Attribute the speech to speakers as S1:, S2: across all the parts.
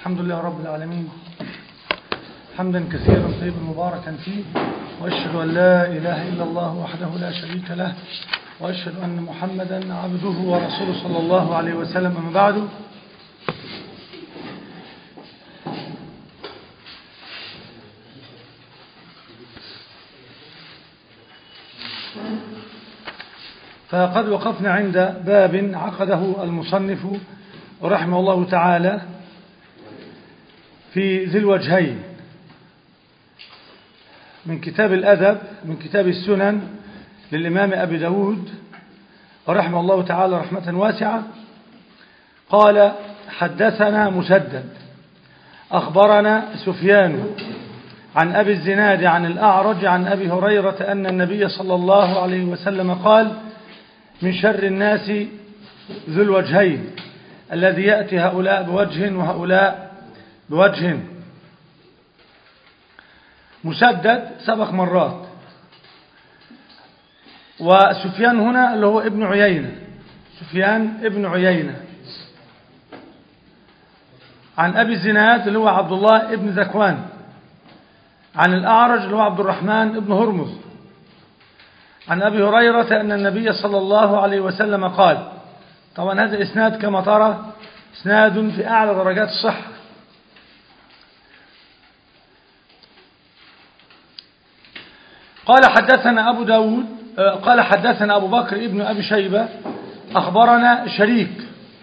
S1: الحمد لله رب العالمين حمدا كثيرا طيبا مباركا فيه وأشهد أن لا إله إلا الله وحده لا شريك له وأشهد أن محمدا عبده ورسوله صلى الله عليه وسلم أما بعد فقد وقفنا عند باب عقده المصنف رحمه الله تعالى في ذي الوجهين من كتاب الأدب من كتاب السنن للإمام أبي داود رحمه الله تعالى رحمة واسعة قال حدثنا مسدد أخبرنا سفيان عن أبي الزناد عن الأعرج عن أبي هريرة أن النبي صلى الله عليه وسلم قال من شر الناس ذو الوجهين الذي يأتي هؤلاء بوجه وهؤلاء بوجه مسدد سبق مرات وسفيان هنا اللي هو ابن عيينة سفيان ابن عيينة عن أبي الزناد اللي هو عبد الله ابن ذكوان عن الأعرج اللي هو عبد الرحمن ابن هرمز عن أبي هريرة أن النبي صلى الله عليه وسلم قال طبعا هذا إسناد كما ترى إسناد في أعلى درجات الصحة قال حدثنا أبو داود قال حدثنا أبو بكر ابن أبي شيبة أخبرنا شريك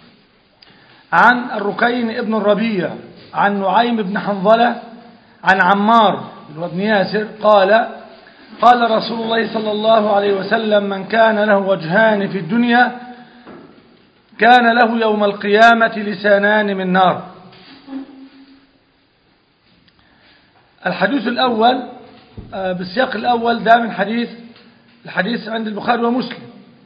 S1: عن الركين ابن الربيع عن نعيم بن حنظلة عن عمار بن ياسر قال قال رسول الله صلى الله عليه وسلم من كان له وجهان في الدنيا كان له يوم القيامة لسانان من نار الحديث الأول بالسياق الأول ده من حديث الحديث عند البخاري ومسلم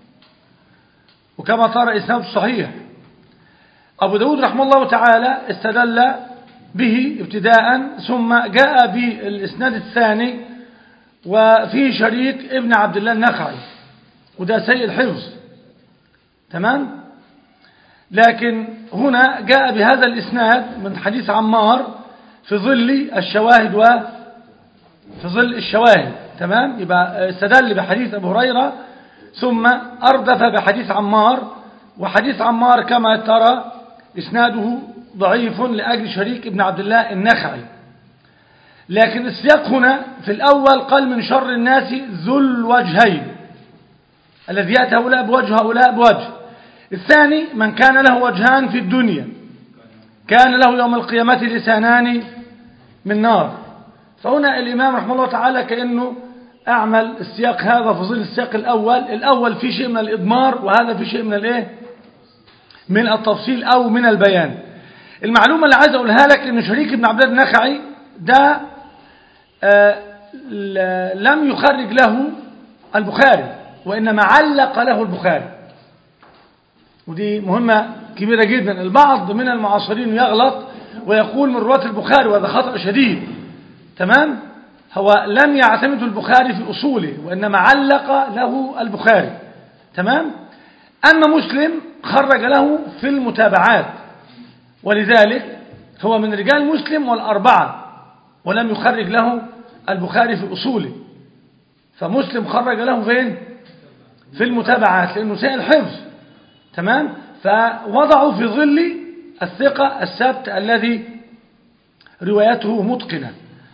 S1: وكما ترى إسناد صحيح أبو داود رحمه الله تعالى استدل به ابتداء ثم جاء بالإسناد الثاني وفيه شريك ابن عبد الله النخعي وده سيء الحفظ تمام لكن هنا جاء بهذا الإسناد من حديث عمار في ظل الشواهد و في ظل الشواهد تمام يبقى استدل بحديث أبو هريرة ثم أردف بحديث عمار وحديث عمار كما ترى إسناده ضعيف لأجل شريك ابن عبد الله النخعي لكن السياق هنا في الأول قال من شر الناس ذو الوجهين الذي يأتي هؤلاء بوجه هؤلاء بوجه الثاني من كان له وجهان في الدنيا كان له يوم القيامة لسانان من نار فهنا الإمام رحمه الله تعالى كأنه أعمل السياق هذا في ظل السياق الأول الأول في شيء من الإضمار وهذا في شيء من الإيه من التفصيل أو من البيان المعلومة اللي عايز أقولها لك إن شريك ابن عبد الله النخعي ده آه لم يخرج له البخاري وإنما علق له البخاري ودي مهمة كبيرة جدا البعض من المعاصرين يغلط ويقول من رواة البخاري وهذا خطأ شديد تمام هو لم يعتمد البخاري في أصوله وإنما علق له البخاري تمام أما مسلم خرج له في المتابعات ولذلك هو من رجال مسلم والأربعة ولم يخرج له البخاري في أصوله فمسلم خرج له فين في المتابعات لأنه سائل حفظ تمام فوضعوا في ظل الثقة السبت الذي روايته متقنة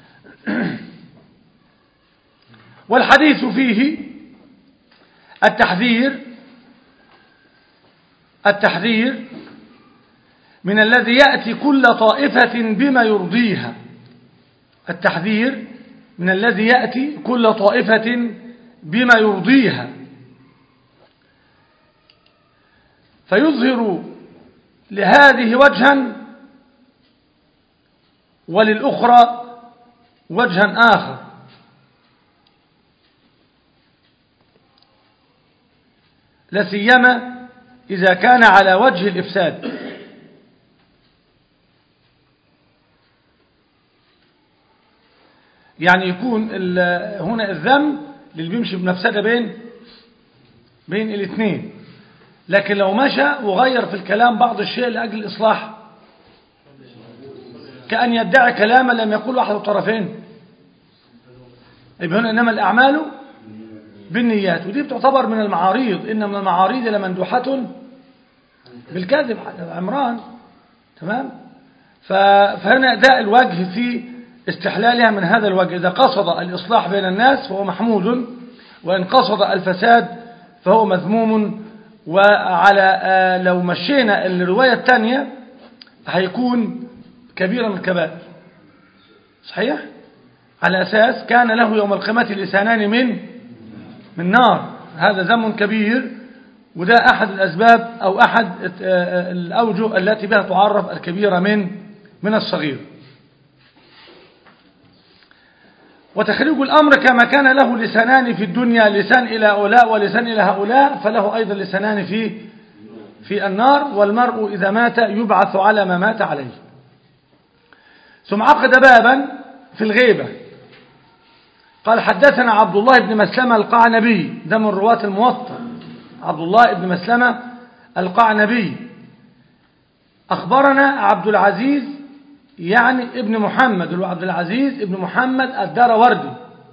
S1: والحديث فيه التحذير التحذير من الذي يأتي كل طائفة بما يرضيها التحذير من الذي يأتي كل طائفة بما يرضيها فيظهر لهذه وجها وللأخرى وجها آخر لسيما إذا كان على وجه الإفساد يعني يكون هنا الذم اللي بيمشي بمفسدة بين بين الاثنين لكن لو مشى وغير في الكلام بعض الشيء لأجل الإصلاح كأن يدعي كلاما لم يقول أحد الطرفين يبقى هنا إنما الأعمال بالنيات ودي بتعتبر من المعاريض إن من المعاريض لمندوحة بالكذب عمران تمام فهنا ده الوجه في استحلالها من هذا الوجه إذا قصد الإصلاح بين الناس فهو محمود وإن قصد الفساد فهو مذموم وعلى لو مشينا الرواية الثانية هيكون كبيرة من الكبائر صحيح على أساس كان له يوم القيامة لسانان من من نار هذا ذم كبير وده أحد الأسباب أو أحد الأوجه التي بها تعرف الكبيرة من من الصغير وتخريج الأمر كما كان له لسانان في الدنيا لسان إلى هؤلاء ولسان إلى هؤلاء فله أيضا لسانان في في النار والمرء إذا مات يبعث على ما مات عليه ثم عقد بابا في الغيبة قال حدثنا عبد الله بن مسلمة القعنبي ده من رواة الموطأ عبد الله بن مسلمة القعنبي أخبرنا عبد العزيز يعني ابن محمد اللي هو عبد العزيز ابن محمد الدار وردي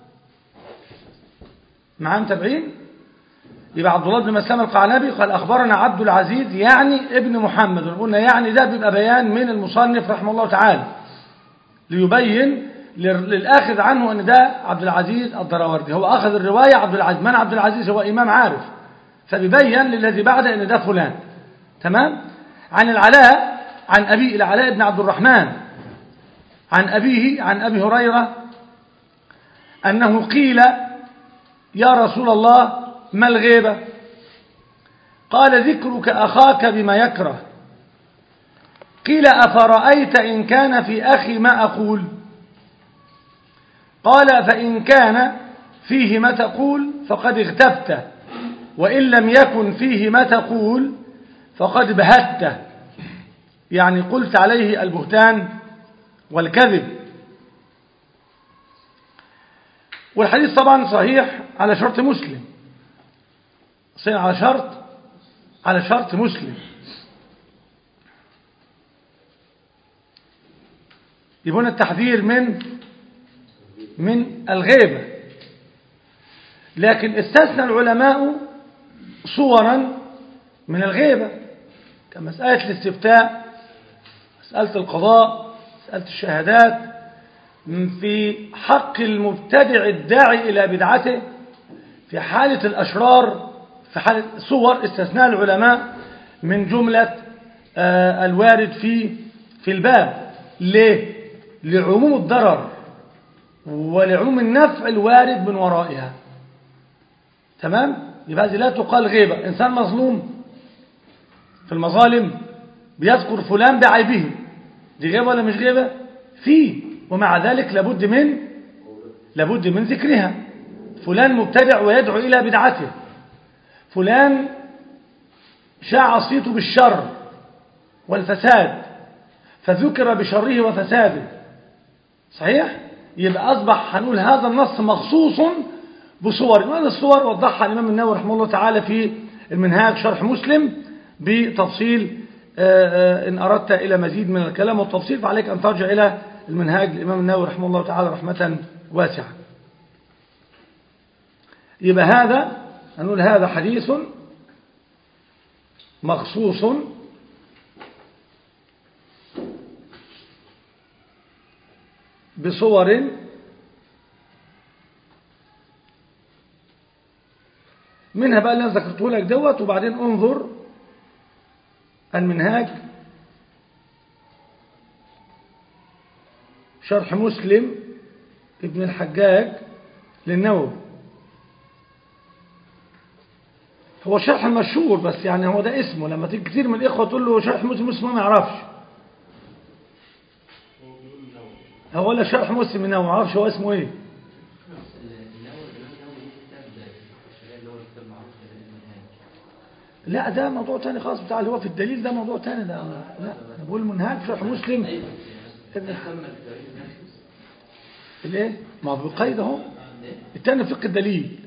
S1: معاه متابعين يبقى عبد الله بن مسلمة القعنبي قال أخبرنا عبد العزيز يعني ابن محمد قلنا يعني ده بيبقى بيان من المصنف رحمه الله تعالى ليبين للآخذ عنه أن ده عبد العزيز الدراوردي هو أخذ الرواية عبد العزيز من عبد العزيز هو إمام عارف فبيبين للذي بعد أن ده فلان تمام عن العلاء عن أبي العلاء بن عبد الرحمن عن أبيه عن أبي هريرة أنه قيل يا رسول الله ما الغيبة قال ذكرك أخاك بما يكره قيل أفرأيت إن كان في أخي ما أقول قال فإن كان فيه ما تقول فقد اغتبت وإن لم يكن فيه ما تقول فقد بهته يعني قلت عليه البهتان والكذب والحديث طبعا صحيح على شرط مسلم صحيح على شرط على شرط مسلم يبون التحذير من من الغيبة لكن استثنى العلماء صورا من الغيبة كمسألة الاستفتاء مسألة القضاء مسألة الشهادات في حق المبتدع الداعي إلى بدعته في حالة الأشرار في حالة صور استثناء العلماء من جملة الوارد في في الباب ليه؟ لعموم الضرر ولعموم النفع الوارد من ورائها تمام؟ يبقى هذه لا تقال غيبة إنسان مظلوم في المظالم بيذكر فلان بعيبه دي غيبة ولا مش غيبة فيه ومع ذلك لابد من لابد من ذكرها فلان مبتدع ويدعو إلى بدعته فلان شاع صيته بالشر والفساد فذكر بشره وفساده صحيح يبقى أصبح هنقول هذا النص مخصوص بصور وهذه الصور وضحها الإمام النووي رحمه الله تعالى في المنهاج شرح مسلم بتفصيل إن أردت إلى مزيد من الكلام والتفصيل فعليك أن ترجع إلى المنهاج الإمام النووي رحمه الله تعالى رحمة واسعة يبقى هذا نقول هذا حديث مخصوص بصور منها بقى اللي انا ذكرته لك دوت وبعدين انظر المنهاج شرح مسلم ابن الحجاج للنووي هو شرح مشهور بس يعني هو ده اسمه لما تيجي كتير من الإخوة تقول له شرح مسلم اسمه ما يعرفش هو ولا شرح مسلم النووي ما يعرفش هو اسمه ايه لا ده موضوع تاني خالص بتاع اللي هو في الدليل ده موضوع تاني ده لا انا بقول منهاج شرح مسلم الايه ما هو بقيد اهو التاني فقه الدليل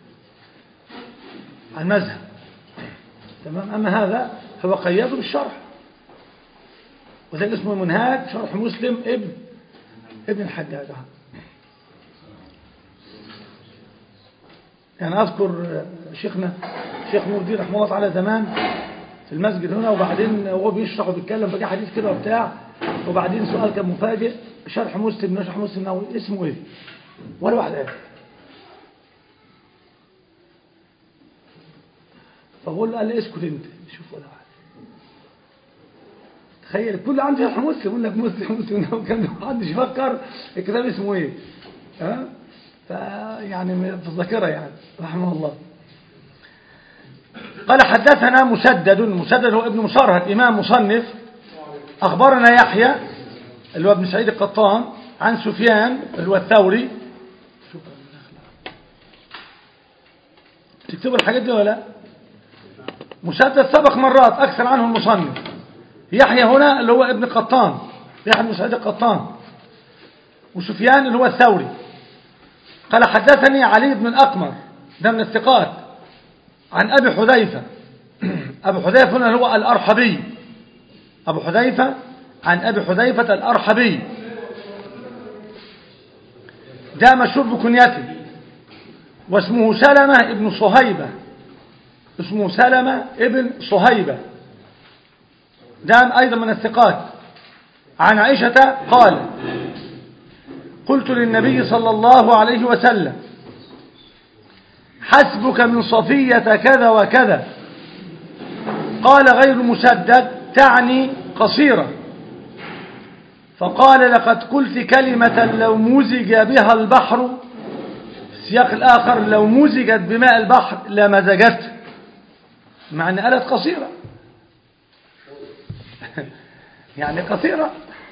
S1: عن مذهب تمام اما هذا هو قيده بالشرح وده اسمه منهاج شرح مسلم ابن ابن الحجاج يعني أذكر شيخنا شيخ نور الدين رحمه الله تعالى زمان في المسجد هنا وبعدين هو بيشرح وبيتكلم فجاء حديث كده وبتاع وبعدين سؤال كان مفاجئ شرح مسلم شرح مسلم نووي اسمه ايه ولا واحد قال فبقول له قال لي اسكت انت شوف ولا واحد تخيل كل عنده شرح مسلم يقول لك مسلم مسلم كان محدش يفكر الكتاب اسمه ايه ها فيعني في الذاكره يعني رحمه الله قال حدثنا مسدد مسدد هو ابن مصرهد إمام مصنف أخبرنا يحيى اللي هو ابن سعيد القطان عن سفيان اللي هو الثوري تكتبوا الحاجات دي ولا لا مسدد سبق مرات أكثر عنه المصنف يحيى هنا اللي هو ابن قطان يحيى بن سعيد القطان وسفيان اللي هو الثوري قال حدثني علي بن الأقمر ده من الثقات عن أبي حذيفة أبو حذيفة هنا هو الأرحبي أبو حذيفة عن أبي حذيفة الأرحبي ده مشهور بكنيته واسمه سلمة ابن صهيبة اسمه سلمة ابن صهيبة ده أيضا من الثقات عن عائشة قال قلت للنبي صلى الله عليه وسلم حسبك من صفية كذا وكذا قال غير مسدد تعني قصيرة فقال لقد قلت كلمة لو مزج بها البحر في السياق الآخر لو مزجت بماء البحر لمزجته مع أن قالت قصيرة يعني قصيرة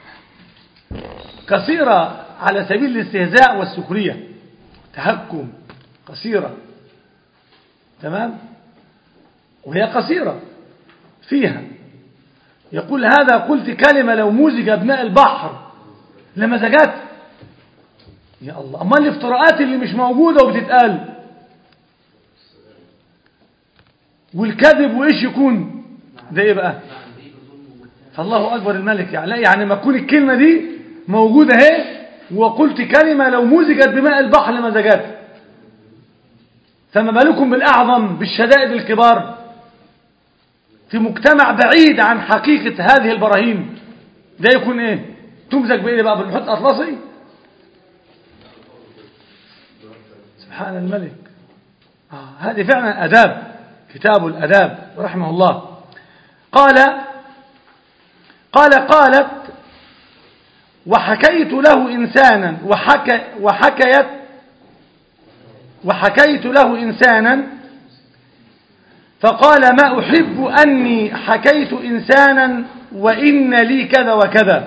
S1: قصيرة على سبيل الاستهزاء والسخرية تهكم قصيرة تمام وهي قصيرة فيها يقول هذا قلت كلمة لو مزج بماء البحر لمزجت يا الله أما الافتراءات اللي مش موجودة وبتتقال والكذب وإيش يكون ده إيه بقى فالله أكبر الملك يعني لا يعني ما تكون الكلمة دي موجودة اهي وقلت كلمة لو مزجت بماء البحر لمزجت فما بالكم بالأعظم بالشدائد الكبار في مجتمع بعيد عن حقيقة هذه البراهين ده يكون ايه تمزج بايه بقى بالمحيط الأطلسي سبحان الملك آه هذه فعلا أداب كتاب الأداب رحمه الله قال قال قالت وحكيت له إنسانا وحكى وحكيت وحكيت له إنسانا فقال ما أحب أني حكيت إنسانا وإن لي كذا وكذا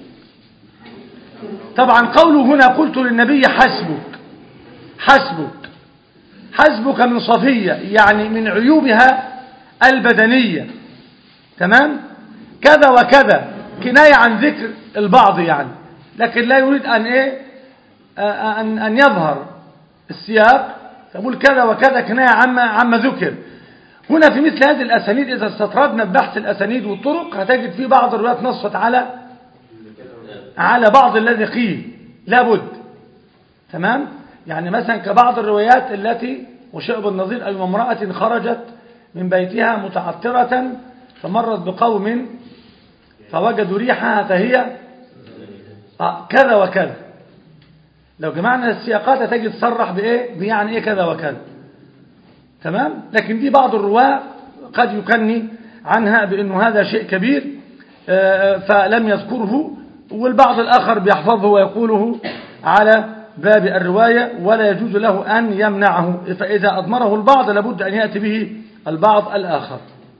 S1: طبعا قوله هنا قلت للنبي حسبك حسبك حسبك من صفية يعني من عيوبها البدنية تمام كذا وكذا كناية عن ذكر البعض يعني لكن لا يريد أن, إيه أن, أن يظهر السياق تقول كذا وكذا كناية عما, عما ذكر هنا في مثل هذه الأسانيد إذا استطردنا ببحث الأسانيد والطرق هتجد في بعض الروايات نصت على على بعض الذي قيل لابد تمام يعني مثلا كبعض الروايات التي وشعب النظير أي امرأة خرجت من بيتها متعطرة فمرت بقوم فوجدوا ريحها فهي آه كذا وكذا لو جمعنا السياقات هتجد تصرح بإيه بيعني إيه كذا وكذا تمام لكن دي بعض الرواة قد يكني عنها بأنه هذا شيء كبير فلم يذكره والبعض الآخر بيحفظه ويقوله على باب الرواية ولا يجوز له أن يمنعه فإذا أضمره البعض لابد أن يأتي به البعض الآخر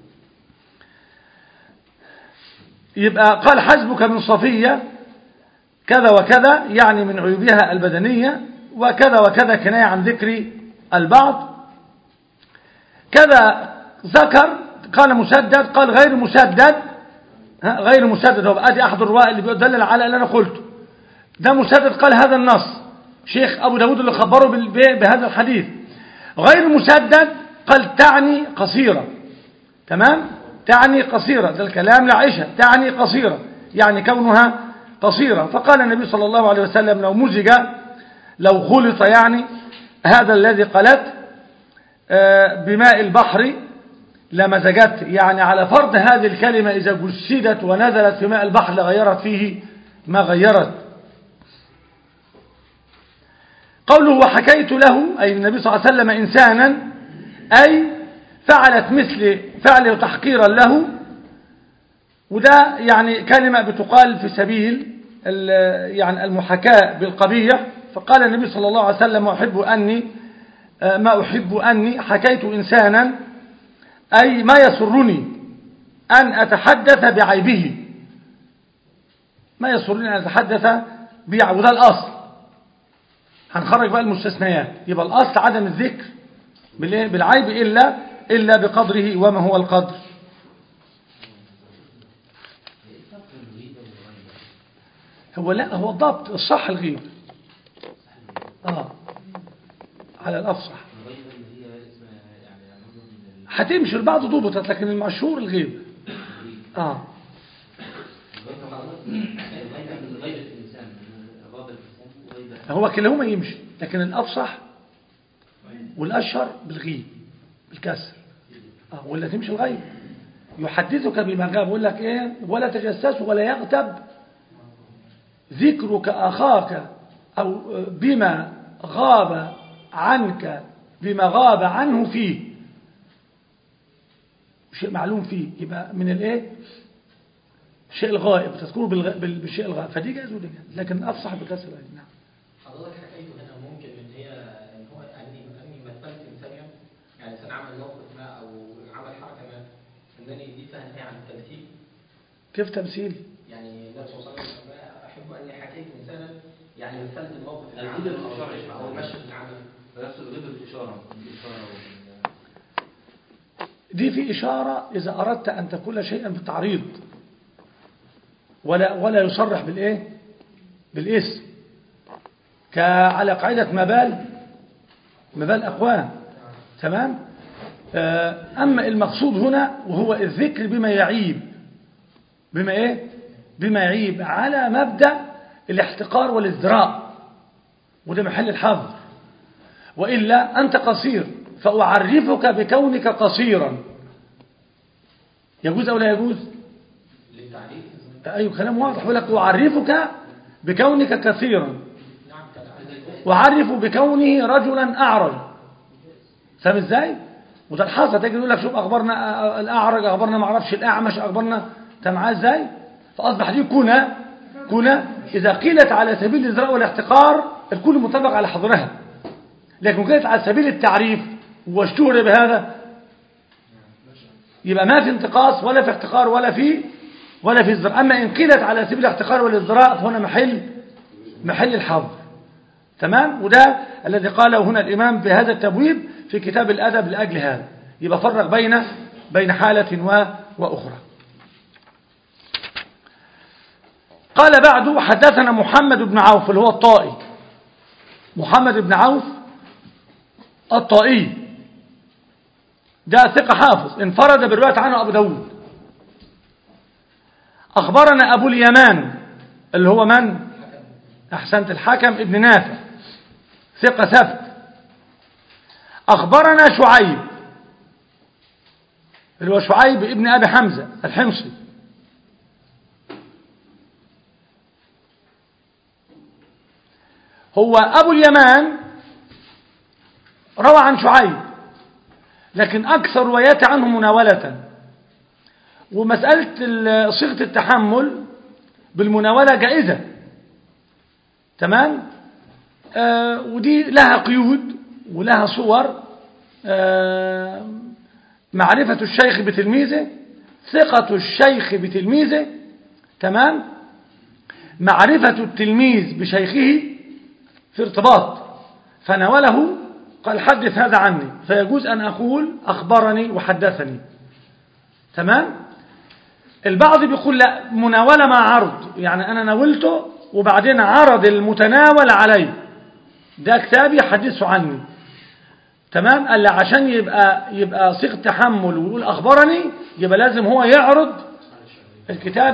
S1: يبقى قال حسبك من صفية كذا وكذا يعني من عيوبها البدنية وكذا وكذا كناية عن ذكر البعض كذا ذكر قال مسدد قال غير مسدد غير مسدد هو ادي احد الرواء اللي بيدلل على اللي انا قلته ده مسدد قال هذا النص شيخ ابو داود اللي خبره بهذا الحديث غير مسدد قال تعني قصيرة تمام تعني قصيرة ده الكلام لعائشة تعني قصيرة يعني كونها قصيرة فقال النبي صلى الله عليه وسلم لو مزج لو خلط يعني هذا الذي قلت بماء البحر لمزجت يعني على فرض هذه الكلمة إذا جسدت ونزلت في ماء البحر لغيرت فيه ما غيرت قوله وحكيت له أي النبي صلى الله عليه وسلم إنسانا أي فعلت مثل فعل تحقيرا له وده يعني كلمة بتقال في سبيل يعني المحاكاة بالقبيح فقال النبي صلى الله عليه وسلم أحب أني ما أحب أني حكيت إنسانا أي ما يسرني أن أتحدث بعيبه ما يسرني أن أتحدث بعيبه وده الأصل هنخرج بقى المستثنيات يبقى الأصل عدم الذكر بالعيب إلا إلا بقدره وما هو القدر هو لا هو الضبط الصح الغيب اه على الأفصح هتمشي البعض ضبطت لكن المشهور الغيب اه هو كلاهما يمشي لكن الأفصح والأشهر بالغيب بالكسر آه ولا تمشي الغيب يحدثك بما جاب يقول لك ايه ولا تجسس ولا يغتب ذكرك أخاك أو بما غاب عنك بما غاب عنه فيه شيء معلوم فيه يبقى من الايه الشيء الغائب تذكره بالغ... بالشيء الغائب فدي جائز ودي جائز لكن افصح بكسر نعم
S2: حضرتك حكيته هنا ممكن ان هي ان هو اني اني مثلت انسان يعني انسان عمل موقف ما او عمل حركه ما انني دي تنهي عن التمثيل
S1: كيف تمثيل
S2: يعني النبي صلى الله عليه وسلم احب اني حكيت انسانا يعني مثلت الموقف اللي
S3: الغيبة
S2: عمله او
S3: الإشارة.
S2: او المشهد اللي عمله
S3: نفس الغيبة الإشارة الإشارة وال-
S1: دي في إشارة إذا أردت أن تقول شيئا بالتعريض ولا ولا يصرح بالإيه بالاسم كعلى قاعدة مبال مبال أقوام تمام آه، أما المقصود هنا وهو الذكر بما يعيب بما إيه بما يعيب على مبدأ الاحتقار والازدراء وده محل الحظر وإلا أنت قصير فأعرفك بكونك قصيرا يجوز أو لا يجوز
S2: للتعريف
S1: أي كلام واضح يقول لك أعرفك بكونك كثيرا
S2: نعم كالعادة
S1: وأعرف بكونه رجلا أعرج فاهم ازاي وده الحظ تجي يقول لك شوف أخبرنا الأعرج أخبرنا ما اعرفش الأعمش أخبرنا أنت معاه ازاي فأصبح دي كنا كنا إذا قيلت على سبيل الإزراء والاحتقار الكل مطبق على حظرها لكن قيلت على سبيل التعريف واشتهر بهذا يبقى ما في انتقاص ولا في احتقار ولا في ولا في ازدراء أما إن قيلت على سبيل الاحتقار والازدراء فهنا محل محل الحظر تمام وده الذي قاله هنا الإمام بهذا التبويب في كتاب الأدب لأجل هذا يبقى فرق بين بين حالة و وأخرى قال بعد حدثنا محمد بن عوف اللي هو الطائي محمد بن عوف الطائي ده ثقة حافظ انفرد بالرواية عنه أبو داود أخبرنا أبو اليمان اللي هو من أحسنت الحكم ابن نافع ثقة ثبت أخبرنا شعيب اللي هو شعيب ابن أبي حمزة الحمصي هو أبو اليمان روى عن شعيب لكن أكثر روايات عنه مناولة ومسألة صيغة التحمل بالمناولة جائزة تمام آه ودي لها قيود ولها صور آه معرفة الشيخ بتلميذه ثقة الشيخ بتلميذه تمام معرفة التلميذ بشيخه في ارتباط فناوله قال حدث هذا عني فيجوز أن أقول أخبرني وحدثني تمام البعض بيقول لا مناولة مع عرض يعني أنا ناولته وبعدين عرض المتناول علي ده كتابي حدثه عني تمام قال لي عشان يبقى يبقى صيغه تحمل ويقول اخبرني يبقى لازم هو يعرض الكتاب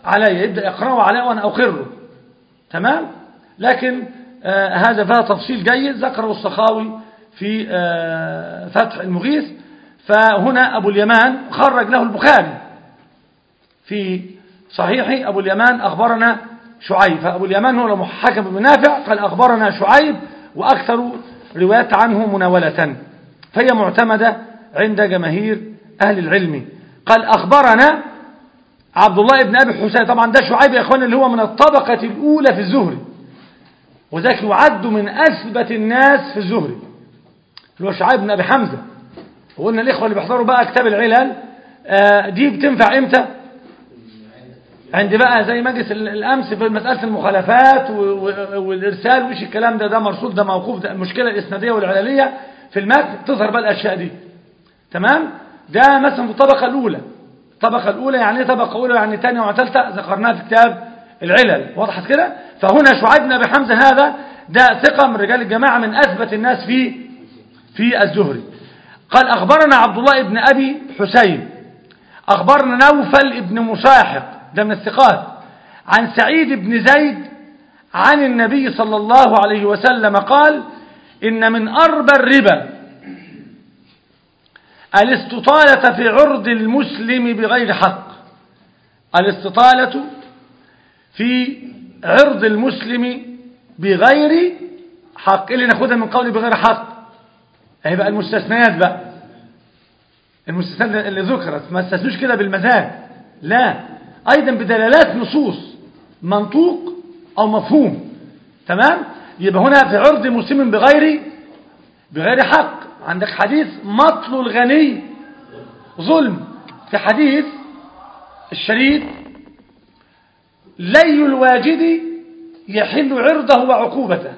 S1: علي يبدأ يقرأه علي وأنا أقره تمام لكن آه هذا فيها تفصيل جيد ذكره السخاوي في آه فتح المغيث فهنا أبو اليمان خرج له البخاري في صحيح أبو اليمان أخبرنا شعيب فأبو اليمان هو المحكم بن نافع قال أخبرنا شعيب وأكثر روايات عنه مناولة فهي معتمدة عند جماهير أهل العلم قال أخبرنا عبد الله بن أبي حسين طبعا ده شعيب يا أخوان اللي هو من الطبقة الأولى في الزهري وذاك يعد من أثبت الناس في الزهري اللي هو شعيب بن أبي حمزة وقلنا الإخوة اللي بيحضروا بقى كتاب العلل آه دي بتنفع إمتى عند بقى زي مجلس الأمس في مسألة المخالفات والإرسال وإيش الكلام ده ده مرسول ده موقوف ده المشكلة الإسنادية والعللية في المتن تظهر بقى الأشياء دي تمام ده مثلا في الطبقة الأولى الطبقة الأولى يعني ايه طبقة أولى يعني ثانية وثالثة ذكرناها في كتاب العلل وضحت كده فهنا شعيب بن أبي حمزة هذا ده ثقة من رجال الجماعة من أثبت الناس في في الزهري قال أخبرنا عبد الله بن أبي حسين أخبرنا نوفل بن مشاحق ده من الثقات عن سعيد بن زيد عن النبي صلى الله عليه وسلم قال إن من أربى الربا الاستطالة في عرض المسلم بغير حق الاستطالة في عرض المسلم بغير حق اللي ناخدها من قول بغير حق اهي بقى المستثنيات بقى المستثنيات اللي ذكرت ما استثنوش كده بالمزاج لا ايضا بدلالات نصوص منطوق او مفهوم تمام يبقى هنا في عرض مسلم بغير بغير حق عندك حديث مطل الغني ظلم في حديث الشريط لي الواجد يحل عرضه وعقوبته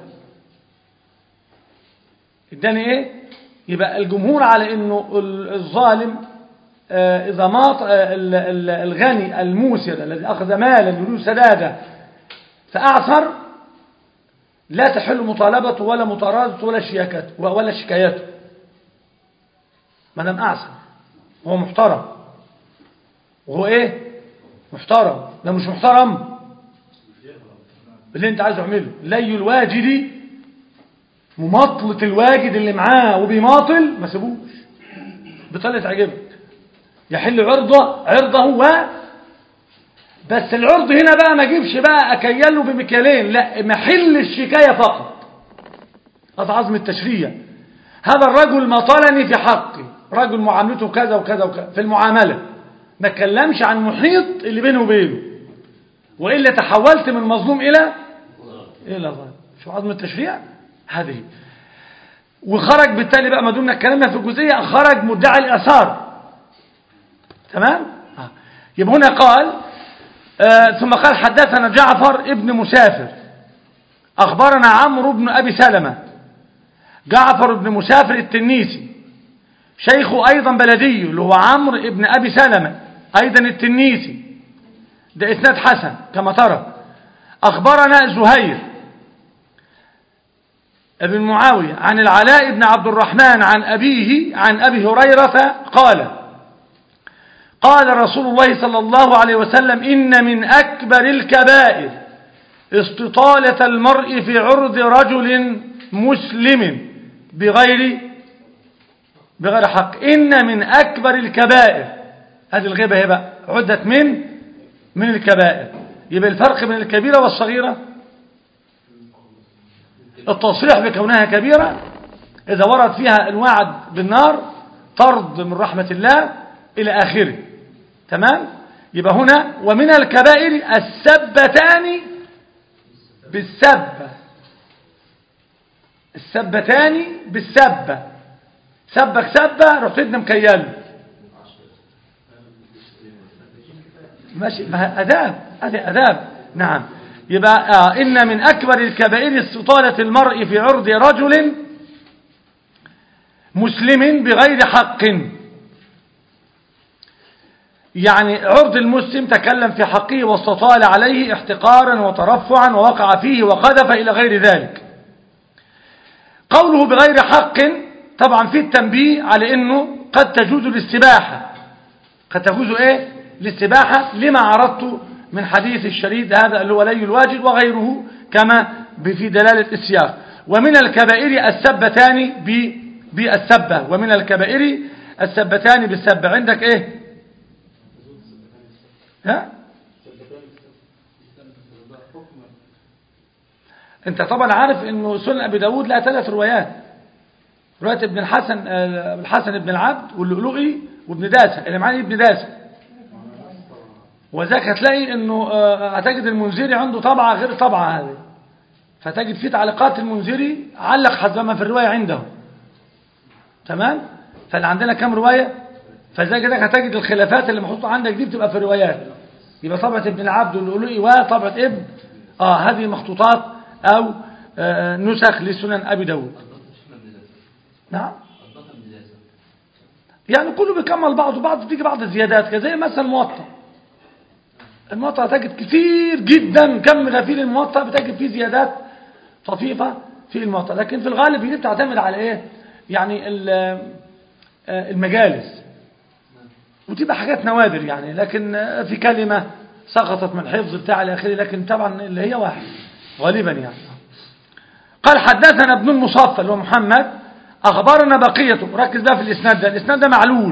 S1: اداني ايه يبقى الجمهور على انه الظالم آه اذا ماط آه الغني الموسر الذي اخذ مالا بدون سداده فاعثر لا تحل مطالبته ولا مطاردته ولا شياكته ولا شكايته ما دام اعثر هو محترم وهو ايه محترم ده مش محترم اللي انت عايزه اعمله لي الواجد مماطلة الواجد اللي معاه وبيماطل ما سيبوش بطلة عجبك يحل عرضه عرضه و بس العرض هنا بقى ما جيبش بقى اكيله بمكيالين لا محل الشكاية فقط هذا عظم التشريع هذا الرجل مطلني في حقي رجل معاملته كذا وكذا وكذا في المعاملة ما اتكلمش عن محيط اللي بينه وبينه وإلا تحولت من مظلوم إلى إلى ظالم شو عظم التشريع هذه وخرج بالتالي بقى ما دمنا اتكلمنا في الجزئية خرج مدعي الإعصار تمام آه. يبقى هنا قال آه ثم قال حدثنا جعفر ابن مسافر أخبرنا عمرو بن أبي سلمة جعفر بن مسافر التنيسي شيخه أيضا بلدي اللي هو عمرو ابن أبي سلمة أيضا التنيسي ده إسناد حسن كما ترى أخبرنا زهير ابن معاوية عن العلاء بن عبد الرحمن عن أبيه عن أبي هريرة قال قال رسول الله صلى الله عليه وسلم إن من أكبر الكبائر استطالة المرء في عرض رجل مسلم بغير بغير حق إن من أكبر الكبائر هذه الغيبة هي بقى عدت من من الكبائر يبقى الفرق بين الكبيرة والصغيرة التصريح بكونها كبيرة إذا ورد فيها الوعد بالنار طرد من رحمة الله إلى آخره تمام يبقى هنا ومن الكبائر السبتان بالسبة السبتان بالسبة سبك سبة رحت ادنا مكيال ماشي ما أداب هذه أداب نعم يبقى آه إن من أكبر الكبائر استطالة المرء في عرض رجل مسلم بغير حق يعني عرض المسلم تكلم في حقه واستطال عليه احتقارا وترفعا ووقع فيه وقذف إلى غير ذلك قوله بغير حق طبعا في التنبيه على انه قد تجوز الاستباحة قد تجوز ايه الاستباحة لما عرضت من حديث الشريد هذا اللي هو لي الواجد وغيره كما في دلالة السياق ومن الكبائر السبتان ب- بالسبة ومن الكبائر السبتان بالسبة عندك ايه ها انت طبعا عارف انه سنن ابي داود لها ثلاث روايات رواية ابن الحسن آه، الحسن بن العبد واللؤلؤي وابن داسة اللي معاه ابن داسة وذاك هتلاقي انه آه، هتجد المنذري عنده طبعة غير طبعة هذه فتجد في تعليقات المنذري علق حسب ما في الرواية عنده تمام فاللي عندنا كام رواية فزي كده هتجد الخلافات اللي محطوطة عندك دي بتبقى في الروايات يبقى طبعة ابن العبد واللؤلؤي وطبعة ابن اه هذه مخطوطات او آه، نسخ لسنن ابي داود نعم يعني كله بيكمل بعض وبعض بتيجي بعض الزيادات كده زي مثلا الموطأ الموطأ تجد كتير جدا كم غفير الموطأ بتجد فيه زيادات طفيفة في الموطأ لكن في الغالب دي بتعتمد على ايه يعني ال- آه، المجالس وتبقى حاجات نوادر يعني لكن آه، في كلمة سقطت من حفظ بتاع الاخير لكن طبعا اللي هي واحد غالبا يعني قال حدثنا ابن المصفى اللي هو محمد اخبرنا بقيته ركز بقى في الاسناد ده الاسناد ده معلول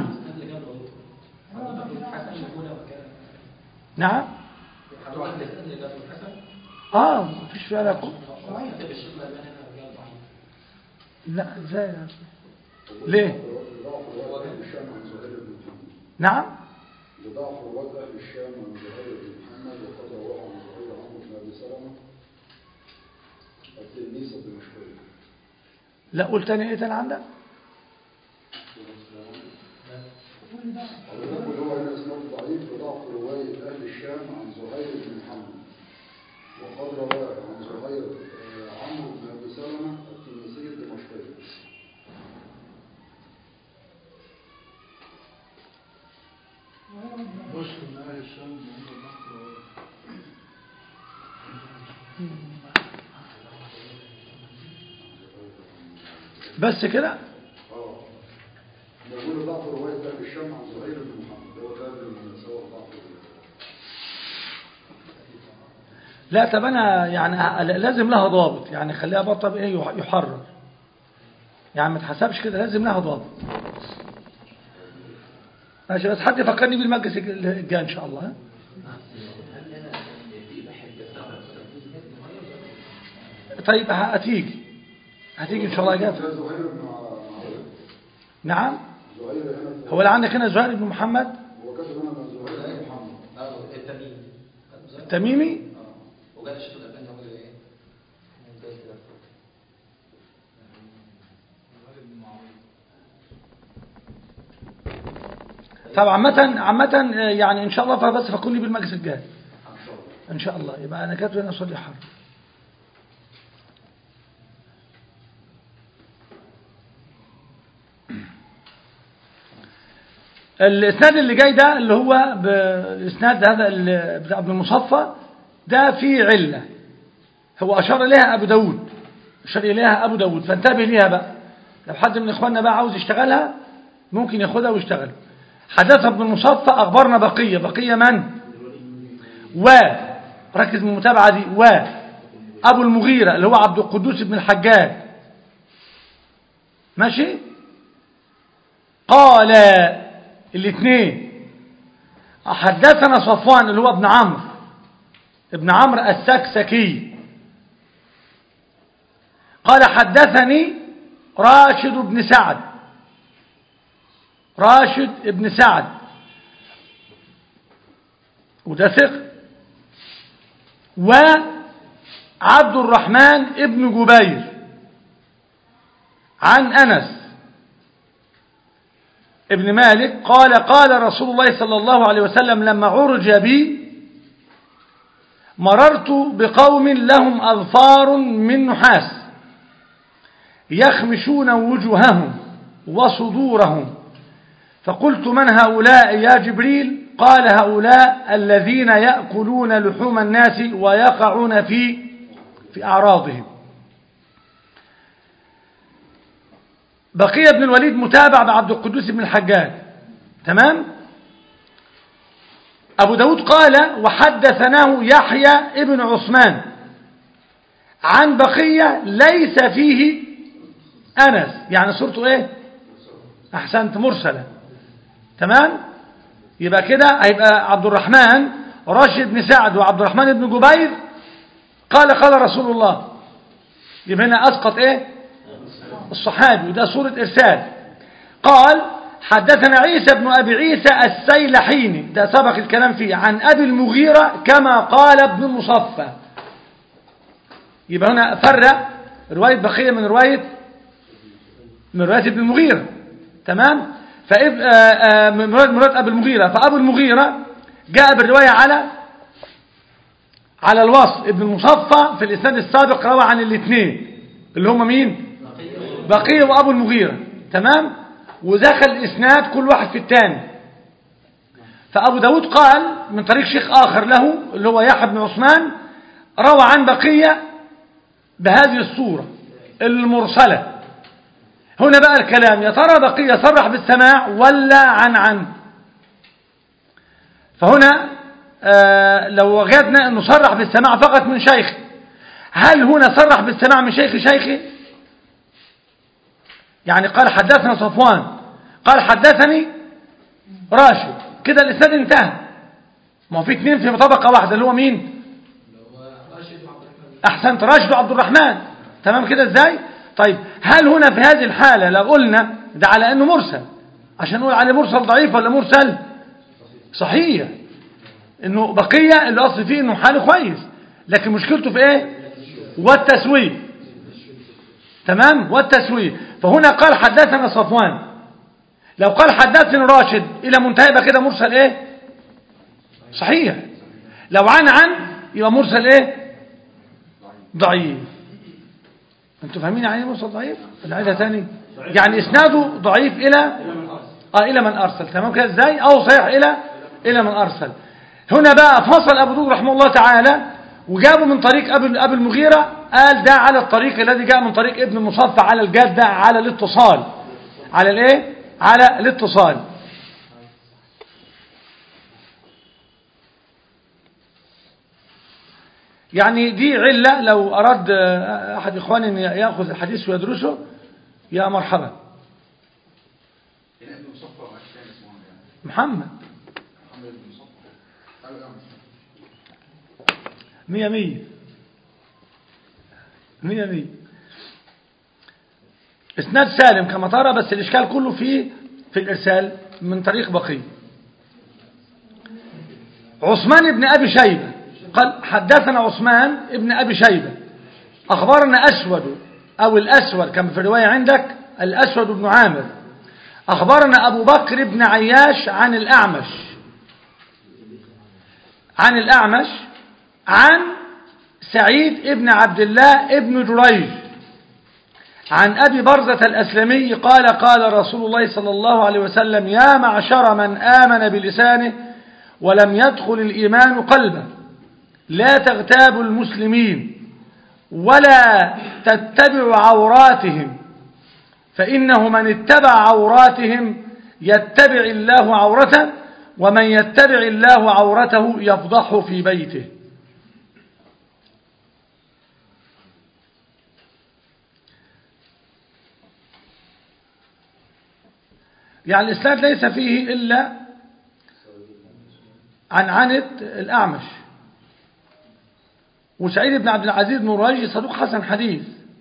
S1: نعم
S2: حضرتك الاسناد اللي جابه الحسن
S1: اه مفيش فيها لا كو-
S2: كتاب الشيخ الالباني هنا رجال ضعيف
S1: لا ازاي يا أخي؟ ليه
S4: لضعف رواد أهل الشام عن زهير بن محمد
S1: نعم
S4: لضعف رواد أهل الشام عن زهير بن محمد وقد رواه عن زهير عمرو بن أبي سلمة التلميذ الدمشقي
S1: لا قول تاني ايه تاني عندك
S4: حضرتك هو هنا اسناد ضعيف لضعف رواية أهل الشام عن زهير بن محمد وقد رواه عن زهير آه، عمرو بن أبي سلمة التلميذي الدمشقي مسلم أهل الشام
S1: بس كده
S4: اه نقول ضعف رواية أهل الشام عن زهير بن محمد هو ده من سبب ضعف
S1: لا طب انا يعني لازم لها ضابط يعني خليها بطب ايه يح- يحرر يعني ما تحسبش كده لازم لها ضابط ماشي بس حد يفكرني بالمجلس الجاي ان شاء الله ها؟ طيب هتيجي هتيجي ان شاء الله اجابه
S4: ده زهير بن معاوية
S1: نعم
S4: زهير هنا
S1: هو اللي عندك هنا زهير بن محمد
S4: هو كاتب هنا من زهير بن محمد
S2: اه التميمي
S1: التميمي
S2: اه وجاد الشيخ الالباني هو اللي ايه ممتاز كده
S1: طب عامة عامة يعني ان شاء الله فبس فكوني بالمجلس الجاي
S4: ان شاء الله
S1: ان شاء الله يبقى انا كاتب هنا صلي حرب الاسناد اللي جاي ده اللي هو بالاسناد هذا اللي بتاع ابن المصفى ده فيه علة هو اشار اليها ابو داود اشار اليها ابو داود فانتبه ليها بقى لو حد من اخواننا بقى عاوز يشتغلها ممكن ياخدها ويشتغل حدث ابن المصفى اخبرنا بقية بقية من و ركز من المتابعة دي و أبو المغيرة اللي هو عبد القدوس بن الحجاج ماشي قال الاثنين حدثنا صفوان اللي هو ابن عمرو ابن عمرو السكسكي قال حدثني راشد بن سعد راشد بن سعد وده ثقة وعبد الرحمن ابن جبير عن أنس ابن مالك قال قال رسول الله صلى الله عليه وسلم لما عرج بي مررت بقوم لهم أظفار من نحاس يخمشون وجوههم وصدورهم فقلت من هؤلاء يا جبريل قال هؤلاء الذين يأكلون لحوم الناس ويقعون في في أعراضهم بقي ابن الوليد متابع بعبد القدوس بن الحجاج تمام أبو داود قال وحدثناه يحيى ابن عثمان عن بقية ليس فيه أنس يعني صورته إيه أحسنت مرسلة تمام يبقى كده هيبقى عبد الرحمن راشد بن سعد وعبد الرحمن بن جبير قال قال رسول الله يبقى هنا أسقط إيه الصحابي وده صورة إرسال قال حدثنا عيسى بن أبي عيسى السيلحيني ده سبق الكلام فيه عن أبي المغيرة كما قال ابن المصفى يبقى هنا فرق رواية بقية من رواية من رواية ابن المغيرة تمام فإب آه، آه، من رواية مراد أبي المغيرة فأبو المغيرة جاء بالرواية على على الوصل ابن المصفى في الإسناد السابق روى عن الاثنين اللي هم مين بقية وأبو المغيرة تمام ودخل الإسناد كل واحد في الثاني فأبو داود قال من طريق شيخ آخر له اللي هو يحيى بن عثمان روى عن بقية بهذه الصورة المرسلة هنا بقى الكلام يا ترى بقية صرح بالسماع ولا عن عن فهنا آه لو وجدنا أنه صرح بالسماع فقط من شيخ هل هنا صرح بالسماع من شيخ شيخه يعني قال حدثنا صفوان قال حدثني راشد كده الاسناد انتهى ما هو في اثنين في طبقه واحده اللي هو مين
S2: اللي هو راشد وعبد الرحمن
S1: احسنت راشد وعبد الرحمن تمام كده ازاي طيب هل هنا في هذه الحاله لو قلنا ده على انه مرسل عشان نقول عليه مرسل ضعيف ولا مرسل صحيح انه بقيه اللي اصل فيه انه حاله كويس لكن مشكلته في ايه والتسويه تمام والتسويه فهنا قال حدثنا صفوان لو قال حدثني راشد الى منتهى يبقى كده مرسل ايه صحيح لو عن عن يبقى مرسل ايه ضعيف انتوا فاهمين يعني ايه مرسل ضعيف العيدة تاني يعني اسناده ضعيف الى اه الى من ارسل تمام كده ازاي او صحيح الى الى من ارسل هنا بقى فصل ابو داود رحمه الله تعالى وجابوا من طريق ابي ابي المغيرة قال ده على الطريق الذي جاء من طريق ابن المصفى على الجاد ده على الاتصال على الايه على الاتصال يعني دي علة لو أراد أحد إخواني أن يأخذ الحديث ويدرسه يا مرحبا
S4: يعني ابن مصفى وعاش تاني اسمه يعني
S1: محمد
S4: محمد بن مصفى قال لا
S1: مية مية مية مية اسناد سالم كما ترى بس الإشكال كله في في الإرسال من طريق بقي عثمان بن أبي شيبة قال حدثنا عثمان بن أبي شيبة أخبرنا أسود أو الأسود كما في الرواية عندك الأسود بن عامر أخبرنا أبو بكر بن عياش عن الأعمش عن الأعمش عن سعيد ابن عبد الله ابن جريج عن أبي برزة الأسلمي قال قال رسول الله صلى الله عليه وسلم يا معشر من آمن بلسانه ولم يدخل الإيمان قلبه لا تغتابوا المسلمين ولا تتبعوا عوراتهم فإنه من اتبع عوراتهم يتبع الله عورته ومن يتبع الله عورته يفضحه في بيته يعني الإسناد ليس فيه إلا عن عنة الأعمش وسعيد بن عبد العزيز بن راجي صدوق حسن حديث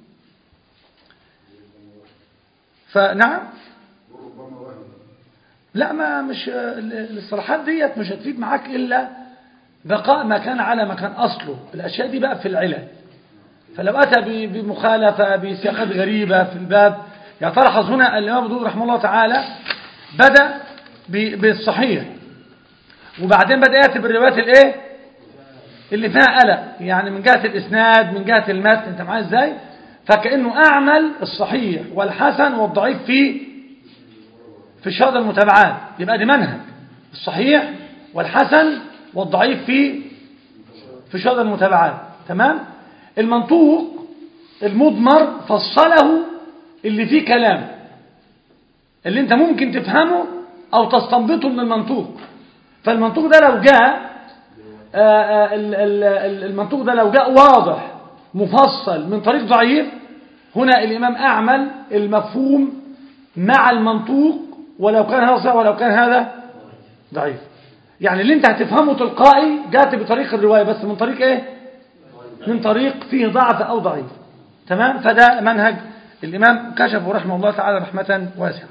S1: فنعم
S4: وربما وهم
S1: لا ما مش الاصطلاحات ديت مش هتفيد معاك إلا بقاء ما كان على ما كان أصله الأشياء دي بقى في العلل فلو أتى ب- بمخالفة بسياقات غريبة في الباب يعني تلاحظ هنا الإمام أبو داود رحمه الله تعالى بدأ ب- بالصحيح وبعدين بدأ يأتي بالروايات الإيه اللي فيها قلق يعني من جهة الإسناد من جهة المتن أنت معايا إزاي فكأنه أعمل الصحيح والحسن والضعيف في في شهادة المتابعات يبقى دي منهج الصحيح والحسن والضعيف في في شهادة المتابعات تمام المنطوق المضمر فصله اللي فيه كلام اللي انت ممكن تفهمه او تستنبطه من المنطوق فالمنطوق ده لو جاء آه، آه، ال- ال- ال- المنطوق ده لو جاء واضح مفصل من طريق ضعيف هنا الإمام أعمل المفهوم مع المنطوق ولو كان هذا صحيح ولو كان هذا ضعيف يعني اللي انت هتفهمه تلقائي جات بطريق الرواية بس من طريق ايه من طريق فيه ضعف أو ضعيف تمام فده منهج الإمام كشفه رحمه الله تعالى رحمة واسعة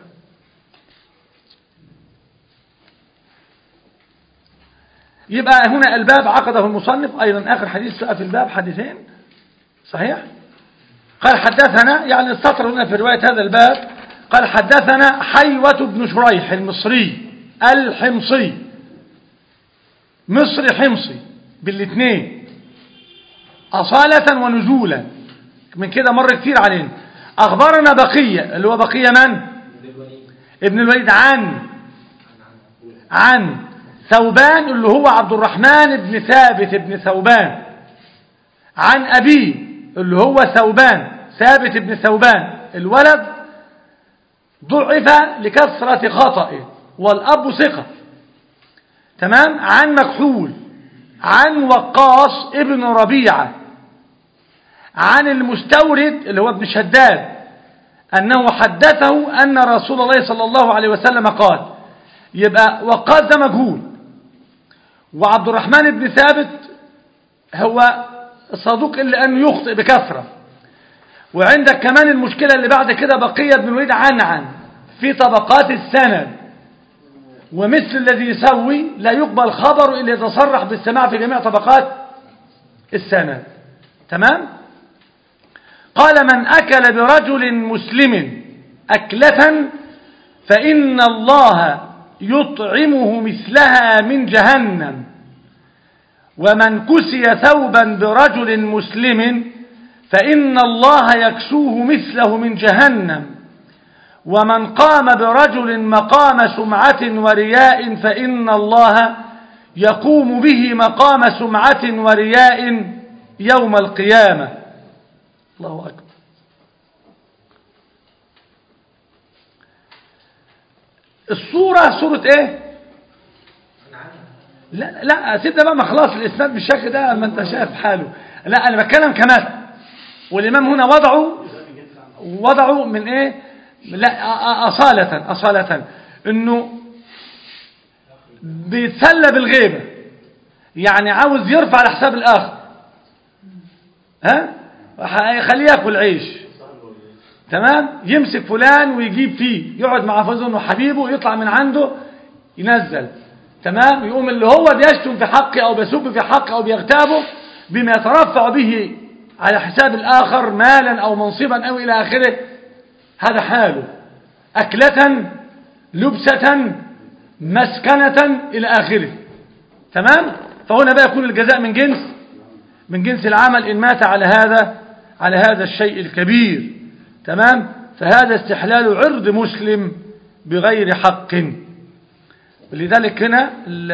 S1: يبقى هنا الباب عقده المصنف أيضا آخر حديث في الباب حديثين صحيح قال حدثنا يعني السطر هنا في رواية هذا الباب قال حدثنا حيوة بن شريح المصري الحمصي مصري حمصي بالاثنين أصالة ونزولا من كده مر كتير علينا أخبرنا بقية اللي هو بقية من ابن الوليد عن عن ثوبان اللي هو عبد الرحمن بن ثابت بن ثوبان عن أبيه اللي هو ثوبان ثابت بن ثوبان الولد ضعف لكثرة خطئه والأب ثقة تمام عن مكحول عن وقاص ابن ربيعة عن المستورد اللي هو ابن شداد أنه حدثه أن رسول الله صلى الله عليه وسلم قال يبقى وقاص ده مجهول وعبد الرحمن بن ثابت هو صدوق إلا أن يخطئ بكثرة وعندك كمان المشكلة اللي بعد كده بقية بن الوليد عن عن في طبقات السند ومثل الذي يسوي لا يقبل خبر إلا يتصرح بالسماع في جميع طبقات السند تمام قال من أكل برجل مسلم أكلة فإن الله يطعمه مثلها من جهنم ومن كسي ثوبا برجل مسلم فإن الله يكسوه مثله من جهنم ومن قام برجل مقام سمعة ورياء فإن الله يقوم به مقام سمعة ورياء يوم القيامة الله أكبر الصورة صورة ايه لا لا سيبنا بقى ما خلاص الاسناد بالشكل ده ما انت شايف حاله لا انا بتكلم كمثل والامام هنا وضعه وضعه من ايه لا اصالة اصالة انه بيتسلى بالغيبة يعني عاوز يرفع على حساب الاخر ها خليه ياكل عيش تمام يمسك فلان ويجيب فيه يقعد مع فوزه حبيبه يطلع من عنده ينزل تمام يقوم اللي هو بيشتم في حقه او بيسب في حقه او بيغتابه بما يترفع به على حساب الاخر مالا او منصبا او الى اخره هذا حاله اكلة لبسة مسكنة الى اخره تمام فهنا بقى يكون الجزاء من جنس من جنس العمل ان مات على هذا على هذا الشيء الكبير تمام فهذا استحلال عرض مسلم بغير حق لذلك هنا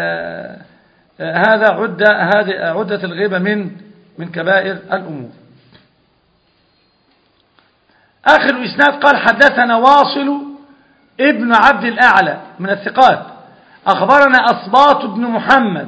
S1: هذا عدة هذه عدة الغيبة من من كبائر الأمور آخر إسناد قال حدثنا واصل ابن عبد الأعلى من الثقات أخبرنا أصباط بن محمد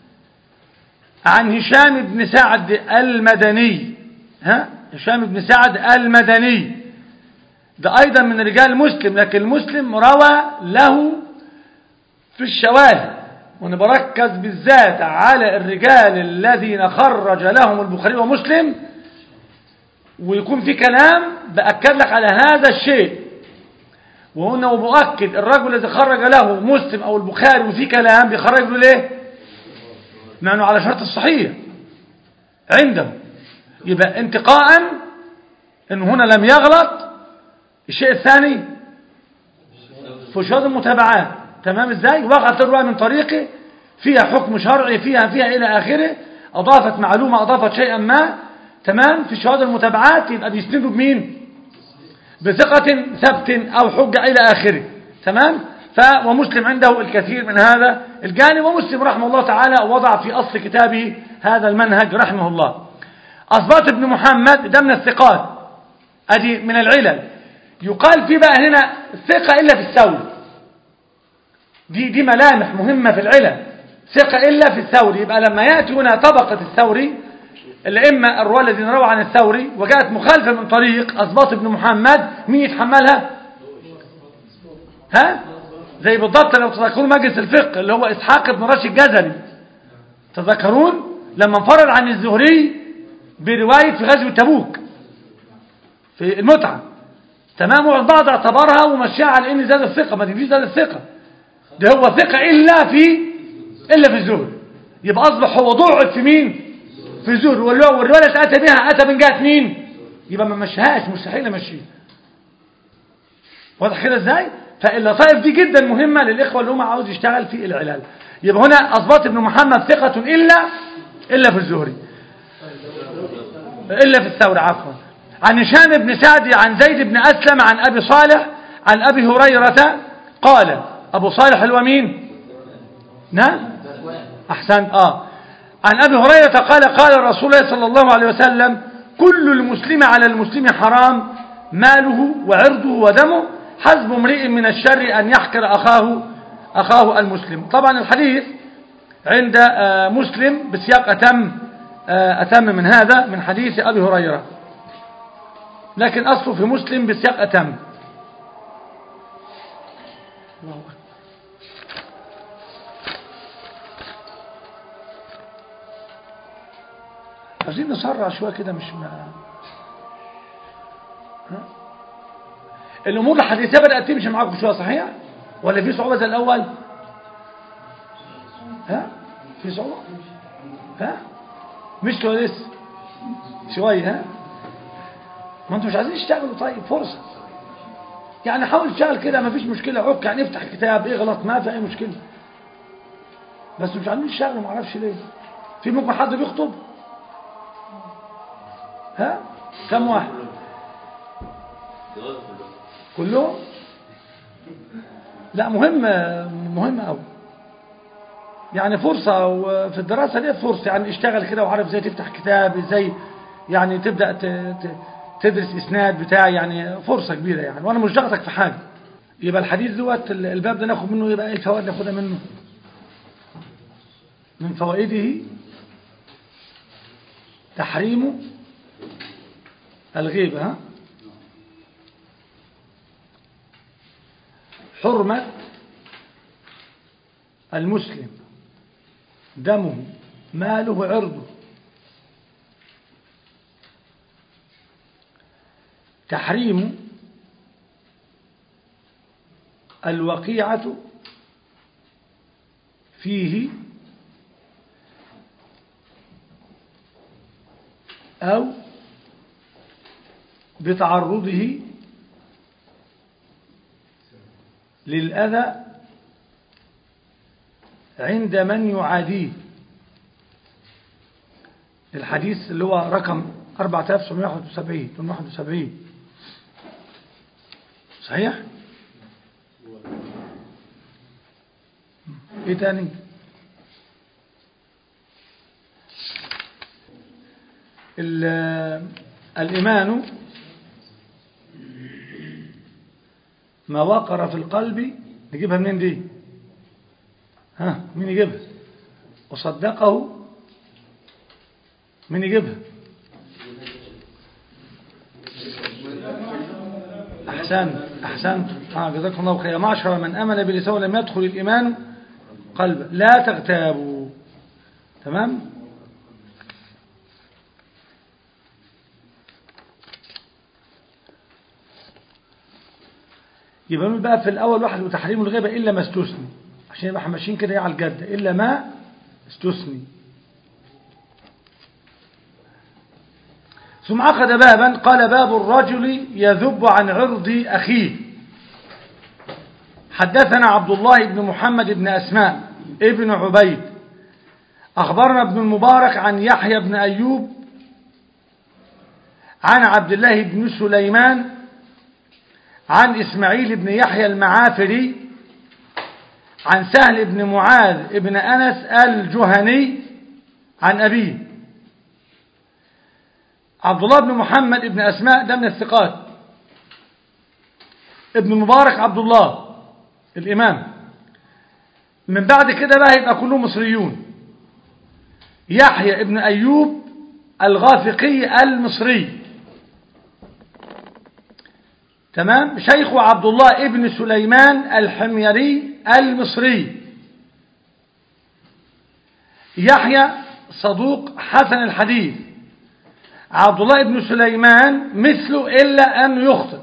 S1: عن هشام بن سعد المدني ها هشام بن سعد المدني ده أيضا من رجال مسلم لكن المسلم روى له في الشواهد وانا بركز بالذات على الرجال الذين خرج لهم البخاري ومسلم ويكون في كلام بأكد لك على هذا الشيء وهنا وبؤكد الرجل الذي خرج له مسلم أو البخاري وفي كلام بيخرج له ليه مع انه على شرط الصحيح عنده يبقى انتقاء انه هنا لم يغلط الشيء الثاني فشاد المتابعات تمام ازاي وقعت الرواية من طريقه فيها حكم شرعي فيها فيها الى اخره اضافت معلومة اضافت شيئا ما تمام في شهادة المتابعات يبقى بيسندوا بمين بثقة ثبت او حجة الى اخره تمام ف ومسلم عنده الكثير من هذا الجانب ومسلم رحمه الله تعالى وضع في اصل كتابه هذا المنهج رحمه الله اثبات ابن محمد ده من الثقات ادي من العلل يقال في بقى هنا ثقة الا في السول دي دي ملامح مهمة في العلل ثقة إلا في الثوري يبقى لما يأتي هنا طبقة الثوري الأئمة الرواة الذين رووا عن الثوري وجاءت مخالفة من طريق أسباط بن محمد مين يتحملها ها زي بالضبط لو تذكرون مجلس الفقه اللي هو إسحاق بن راشد الجزري تذكرون لما انفرد عن الزهري برواية في غزوة تبوك في المتعة تمام والبعض اعتبرها ومشيها على ان زاد الثقة ما تجيش زاد الثقة ده هو ثقة إلا في إلا في الزهر يبقى أصبح هو ضعف في مين في الزهر والرواية أتى بها أتى من جهة مين يبقى ما مشيهاش مستحيل امشيها واضح كده ازاي فاللطائف دي جدا مهمة للإخوة اللي هم عاوز يشتغل في العلال يبقى هنا أصبات ابن محمد ثقة إلا إلا في الزهري إلا في الثورة عفوا عن هشام بن سعد عن زيد بن أسلم عن أبي صالح عن أبي هريرة قال أبو صالح الومين نعم أحسنت آه عن أبي هريرة قال قال رسول الله صلى الله عليه وسلم كل المسلم على المسلم حرام ماله وعرضه ودمه حسب امرئ من الشر أن يحكر أخاه أخاه المسلم طبعا الحديث عند آه، مسلم بسياق أتم آه، أتم من هذا من حديث أبي هريرة لكن أصله في مسلم بسياق أتم الله أكبر. عايزين نسرع شوية كده مش ما ها؟ الأمور الحديثية بدأت تمشي معاكم شوية صحيح ولا في صعوبة زي الأول ها في صعوبة ها مش ولا لسه شوية ها ما انتوا مش عايزين تشتغلوا طيب فرصة يعني حاول تشتغل كده ما فيش مشكلة عك يعني افتح كتاب اغلط ما في اي مشكلة بس مش عايزين تشتغلوا ما اعرفش ليه في ممكن حد بيخطب ها كم واحد كلهم لا مهم مهم قوي يعني فرصة وفي الدراسة دي فرصة يعني اشتغل كده وعارف ازاي تفتح كتاب ازاي يعني تبدأ ت- ت- تدرس اسناد بتاع يعني فرصة كبيرة يعني وانا مش ضغطك في حاجة يبقى الحديث دوت ال- الباب ده ناخد منه يبقى ايه الفوائد ناخدها منه من فوائده تحريم الغيبة ها؟ حرمة المسلم دمه ماله عرضه تحريم الوقيعة فيه أو بتعرضه للأذى عند من يعاديه الحديث اللي هو رقم 4771 71 صحيح ايه تاني ال- الإيمان ما وقر في القلب نجيبها منين دي ها مين يجيبها وصدقه مين يجيبها أحسنت أحسنت آه جزاكم الله خير معشر من أمن بلسان لم يدخل الإيمان قلبه لا تغتابوا تمام يبقى نقول بقى في الأول واحد وتحريم الغيبة إلا ما استثني عشان يبقى احنا ماشيين كده إيه على الجد إلا ما استثني ثم عقد بابا قال باب الرجل يذب عن عرض أخيه حدثنا عبد الله بن محمد بن أسماء ابن عبيد أخبرنا ابن المبارك عن يحيى بن أيوب عن عبد الله بن سليمان عن إسماعيل بن يحيى المعافري عن سهل بن معاذ بن أنس الجهني عن أبيه عبد الله بن محمد بن أسماء ده من الثقات ابن المبارك عبد الله الإمام من بعد كده بقى يبقى كلهم مصريون يحيى ابن أيوب الغافقي المصري تمام شيخه عبد الله ابن سليمان الحميري المصري يحيى صدوق حسن الحديث عبد الله ابن سليمان مثله إلا أن يخطئ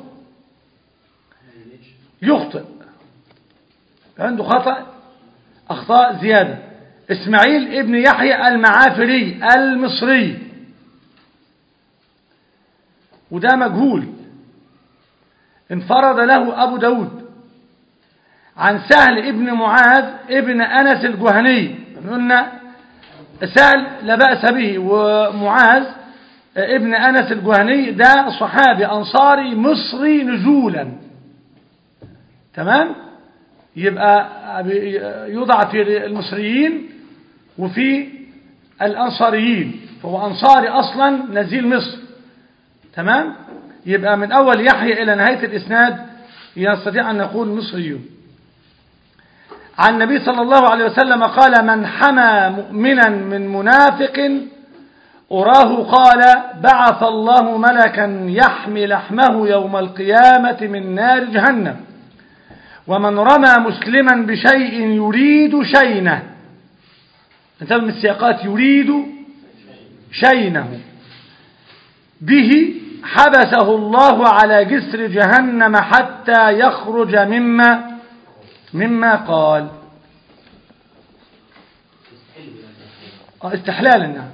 S1: يخطئ عنده خطأ أخطاء زيادة إسماعيل ابن يحيى المعافري المصري وده مجهول انفرد له أبو داود عن سهل ابن معاذ ابن أنس الجهني قلنا سهل لا بأس به ومعاذ ابن أنس الجهني ده صحابي أنصاري مصري نزولا تمام يبقى يوضع في المصريين وفي الأنصاريين فهو أنصاري أصلا نزيل مصر تمام يبقى من أول يحيى إلى نهاية الإسناد يستطيع أن نقول مصريون عن النبي صلى الله عليه وسلم قال من حمى مؤمنا من منافق أراه قال بعث الله ملكا يحمي لحمه يوم القيامة من نار جهنم ومن رمى مسلما بشيء يريد شينه انتبه من السياقات يريد شينه به حبسه الله على جسر جهنم حتى يخرج مما مما قال استحلالا نعم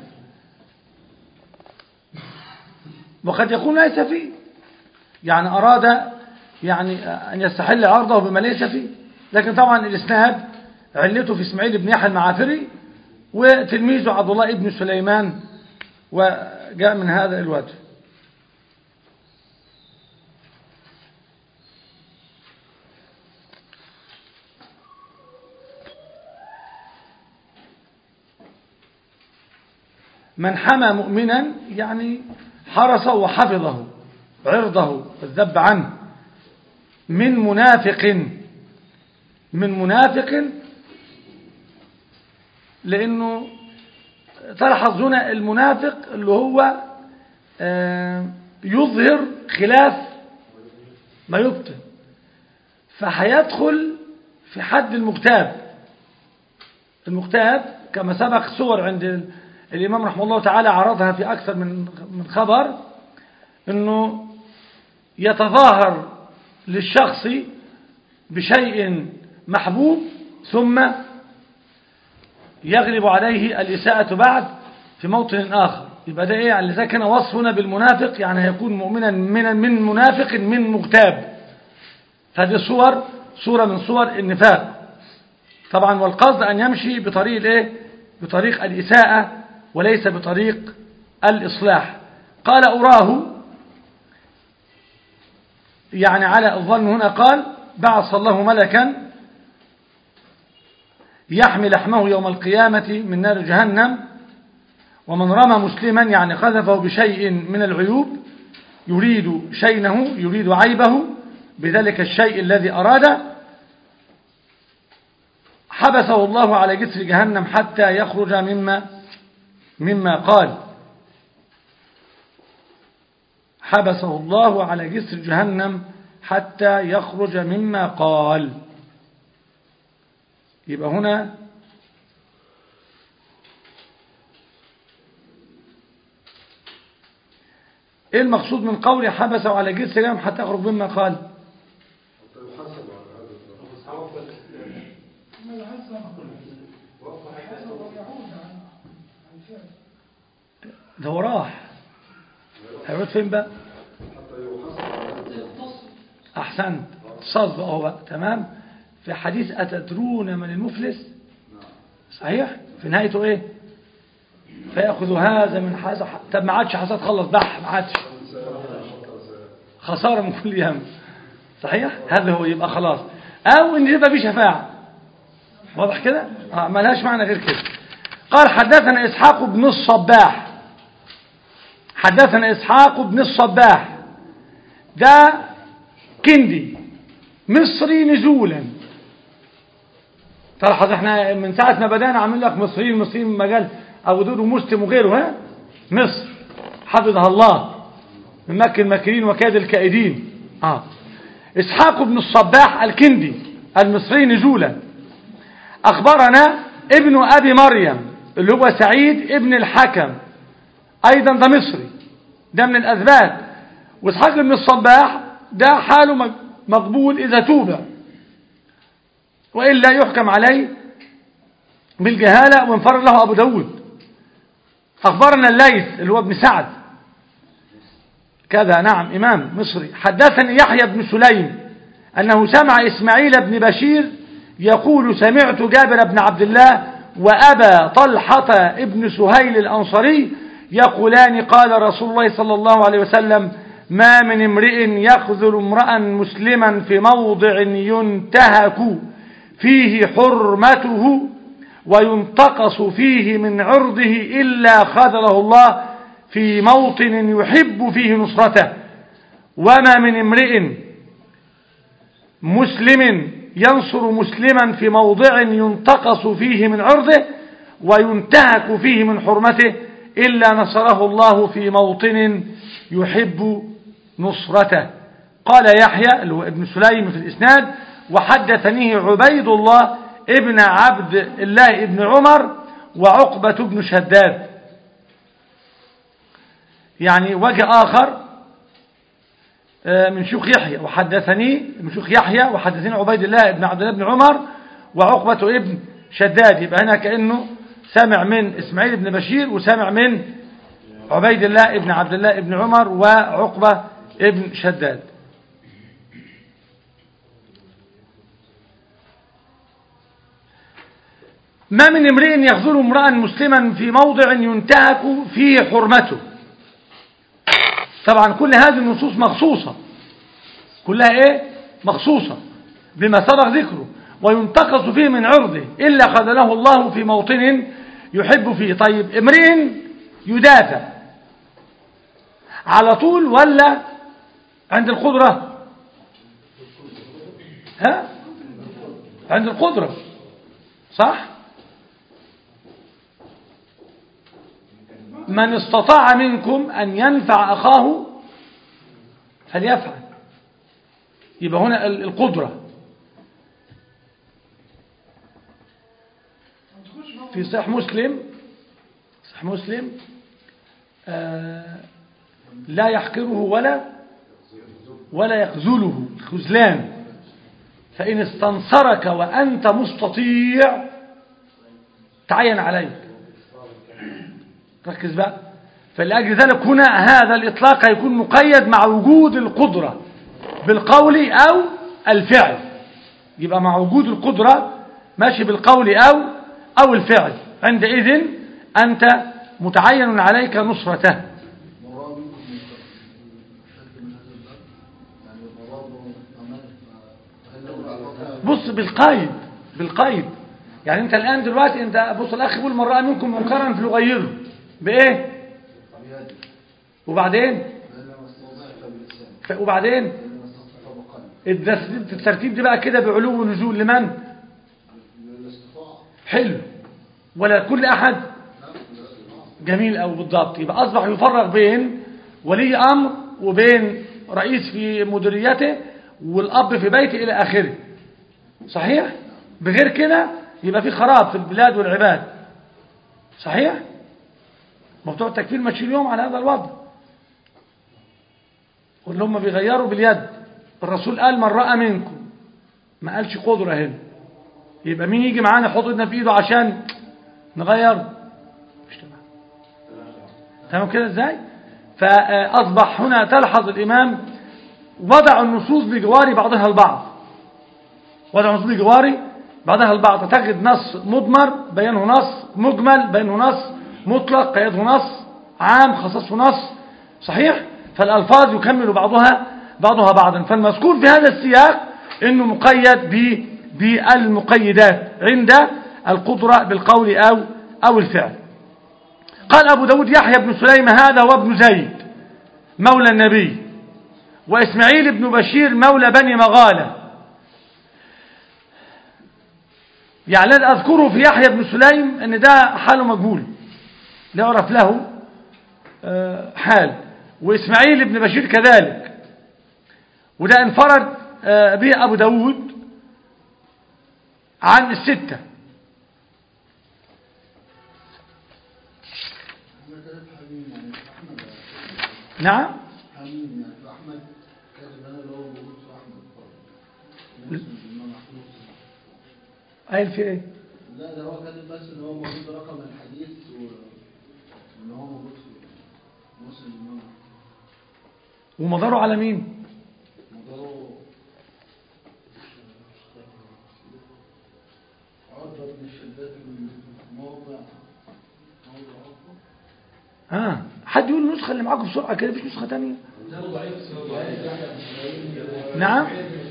S1: وقد يكون ليس فيه يعني أراد يعني أن يستحل عرضه بما ليس فيه لكن طبعا الإسناد علته في اسماعيل بن يحيى المعافري وتلميذه عبد الله ابن سليمان وجاء من هذا الوجه من حمى مؤمنا يعني حرسه وحفظه عرضه والذب عنه من منافق من منافق لأنه تلحظ هنا المنافق اللي هو يظهر خلاف ما يبطن فهيدخل في حد المغتاب المغتاب كما سبق صور عند الإمام رحمه الله تعالى عرضها في أكثر من من خبر أنه يتظاهر للشخص بشيء محبوب ثم يغلب عليه الإساءة بعد في موطن آخر يبقى ده إيه يعني إذا كان وصفنا بالمنافق يعني هيكون مؤمنا من من منافق من مغتاب فهذه صور صورة من صور النفاق طبعا والقصد أن يمشي بطريق الإيه بطريق الإساءة وليس بطريق الإصلاح قال أراه يعني على الظن هنا قال بعث الله ملكا يحمي لحمه يوم القيامة من نار جهنم ومن رمى مسلما يعني قذفه بشيء من العيوب يريد شينه يريد عيبه بذلك الشيء الذي أراده حبسه الله على جسر جهنم حتى يخرج مما مما قال حبسه الله على جسر جهنم حتى يخرج مما قال يبقى هنا ايه المقصود من قول حبسه على جسر جهنم حتى يخرج مما قال
S4: حتى يحاسب على هذا الذنب
S1: ده هو راح هيروح فين بقى
S4: حتى يحاسب على هذا الذنب
S1: احسنت صد اهو بقى تمام في حديث اتدرون من المفلس
S4: نعم
S1: صحيح في نهايته ايه فياخذ هذا من حاسة طب ما عادش حصاد خلص بح ما عادش خساره من كل يوم صحيح هذا هو يبقى خلاص او ان يبقى في شفاعه واضح كده اه ملهاش معنى غير كده قال حدثنا اسحاق بن الصباح حدثنا اسحاق بن الصباح ده كندي مصري نزولا تلاحظ احنا من ساعة ما بدأنا عاملين لك مصريين مصريين مجال أبو دود ومسلم وغيره ها مصر حفظها الله من مكة الماكرين وكاد الكائدين آه. إسحاق بن الصباح الكندي المصري نزولا أخبرنا ابن أبي مريم اللي هو سعيد ابن الحكم أيضا ده مصري ده من الأثبات وإسحاق بن الصباح ده حاله مق- مقبول إذا توب وإلا يحكم عليه بالجهالة وانفرد له أبو داود أخبرنا الليث اللي هو ابن سعد كذا نعم إمام مصري حدثني يحيى بن سليم أنه سمع إسماعيل بن بشير يقول سمعت جابر بن عبد الله وأبا طلحة ابن سهيل الأنصري يقولان قال رسول الله صلى الله عليه وسلم ما من امرئ يخذل امرأ مسلما في موضع ينتهك فيه حرمته وينتقص فيه من عرضه إلا خذله الله في موطن يحب فيه نصرته وما من امرئ مسلم ينصر مسلما في موضع ينتقص فيه من عرضه وينتهك فيه من حرمته إلا نصره الله في موطن يحب نصرته قال يحيى اللي هو ابن سليم في الإسناد وحدثنيه عبيد الله ابن عبد الله ابن عمر وعقبة بن شداد يعني وجه آخر آه، من شيوخ يحيى وحدثني من شيوخ يحيى وحدثني عبيد الله بن عبد الله بن عمر وعقبة ابن شداد يبقى هنا كأنه سمع من إسماعيل بن بشير وسمع من عبيد الله ابن عبد الله ابن عمر وعقبة ابن شداد ما من امرئ يخذل امرأ مسلما في موضع ينتهك فيه حرمته طبعا كل هذه النصوص مخصوصة كلها ايه مخصوصة بما سبق ذكره وينتقص فيه من عرضه إلا خذله الله في موطن يحب فيه طيب امرئ يدافع على طول ولا عند القدرة ها عند القدرة صح من استطاع منكم أن ينفع أخاه فليفعل يبقى هنا ال- القدرة في صحيح مسلم صحيح مسلم آه لا يحقره ولا ولا يخذله خذلان فإن استنصرك وأنت مستطيع تعين عليك ركز بقى فلأجل ذلك هنا هذا الإطلاق هيكون مقيد مع وجود القدرة بالقول أو الفعل يبقى مع وجود القدرة ماشي بالقول أو أو الفعل عندئذ أنت متعين عليك نصرته
S4: مراد منكم شكل من هذا الباب يعني مراد أمان هل لو على
S1: بص بالقيد بالقيد يعني انت الآن دلوقتي انت بص الأخ يقول من رأى منكم منكرا فليغيره بإيه
S4: بيده
S1: وبعدين
S4: لأن ما استطاع باللسان
S1: ف- وبعدين
S4: لأن ما استطاع بقلب
S1: الترتيب الترتيب دي بقى كده بعلو ونزول لمن
S4: الاستطاع
S1: حلو ولا كل أحد جميل أو بالضبط يبقى أصبح يفرق بين ولي أمر وبين رئيس في مديريته والأب في بيته إلى آخره صحيح بغير كده يبقى في خراب في البلاد والعباد صحيح موضوع التكفير ماشي اليوم على هذا الوضع واللي هم بيغيروا باليد الرسول قال من رأى منكم ما قالش قدرة هنا يبقى مين يجي معانا يحط ايدنا في ايده عشان نغير مش تمام تمام كده ازاي فاصبح هنا تلحظ الامام وضع النصوص بجوار بعضها البعض وضع النصوص بجوار بعضها البعض تجد نص مضمر بيانه نص مجمل بيانه نص مطلق قيده نص عام خصصه نص صحيح فالالفاظ يكمل بعضها بعضها بعضا فالمذكور في هذا السياق انه مقيد ب بالمقيدات عند القدرة بالقول أو أو الفعل قال أبو داود يحيى بن سليم هذا وابن زيد مولى النبي وإسماعيل بن بشير مولى بني مغالة يعني الذي أذكره في يحيى بن سليم أن ده حاله مجهول لا يعرف له آه، حال وإسماعيل بن بشير كذلك وده انفرد آه، به أبو داود عن الستة
S4: أحمد كتب حميم يعني أحمد
S1: نعم
S4: حميم يعني أحمد كاتب أنا اللي هو موجود في أحمد برضه مسلم الإمام أحمد
S1: قايل في ايه
S4: لا ده هو كاتب بس إن هو موجود رقم الحديث و- وإن هو موجود في مسلم الإمام أحمد
S1: ومداره على مين
S4: مداره عرضة بن الشداد من موضع موضع أكبر
S1: ها حد يقول النسخة اللي معاكم بسرعة كده مفيش نسخة تانية نعم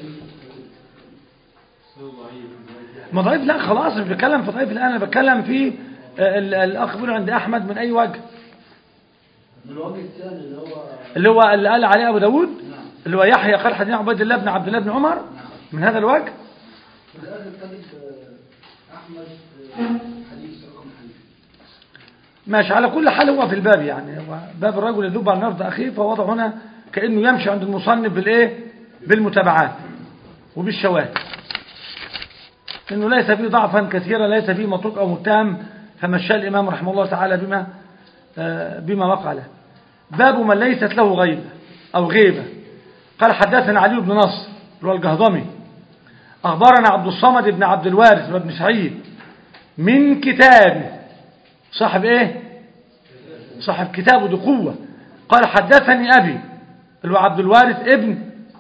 S1: ما ضعيف لا خلاص مش بتكلم في ضعيف الآن أنا بتكلم في آه، ال- الأخ بيقول عند أحمد من أي وجه
S4: من الوجه الثاني اللي هو
S1: اللي هو اللي قال عليه أبو داود
S4: نعم
S1: اللي هو يحيى قال حديث عبيد الله بن عبد الله بن عمر من هذا الوجه
S4: في الآخر كاتب آه، أحمد آه، حديث رقم حديث
S1: ماشي على كل حال هو في الباب يعني هو باب الرجل يذوب على نرد أخيه فوضع هنا كأنه يمشي عند المصنف بالإيه بالمتابعات وبالشواهد إنه ليس فيه ضعفا كثيرا ليس فيه متروك أو متهم فمشى الإمام رحمه الله تعالى بما آه، بما وقع له باب من ليست له غيبة أو غيبة قال حدثنا علي بن نصر اللي هو الجهضمي أخبرنا عبد الصمد بن عبد الوارث وابن سعيد من كتابه صاحب ايه صاحب كتابه دي قوة قال حدثني أبي اللي هو عبد الوارث ابن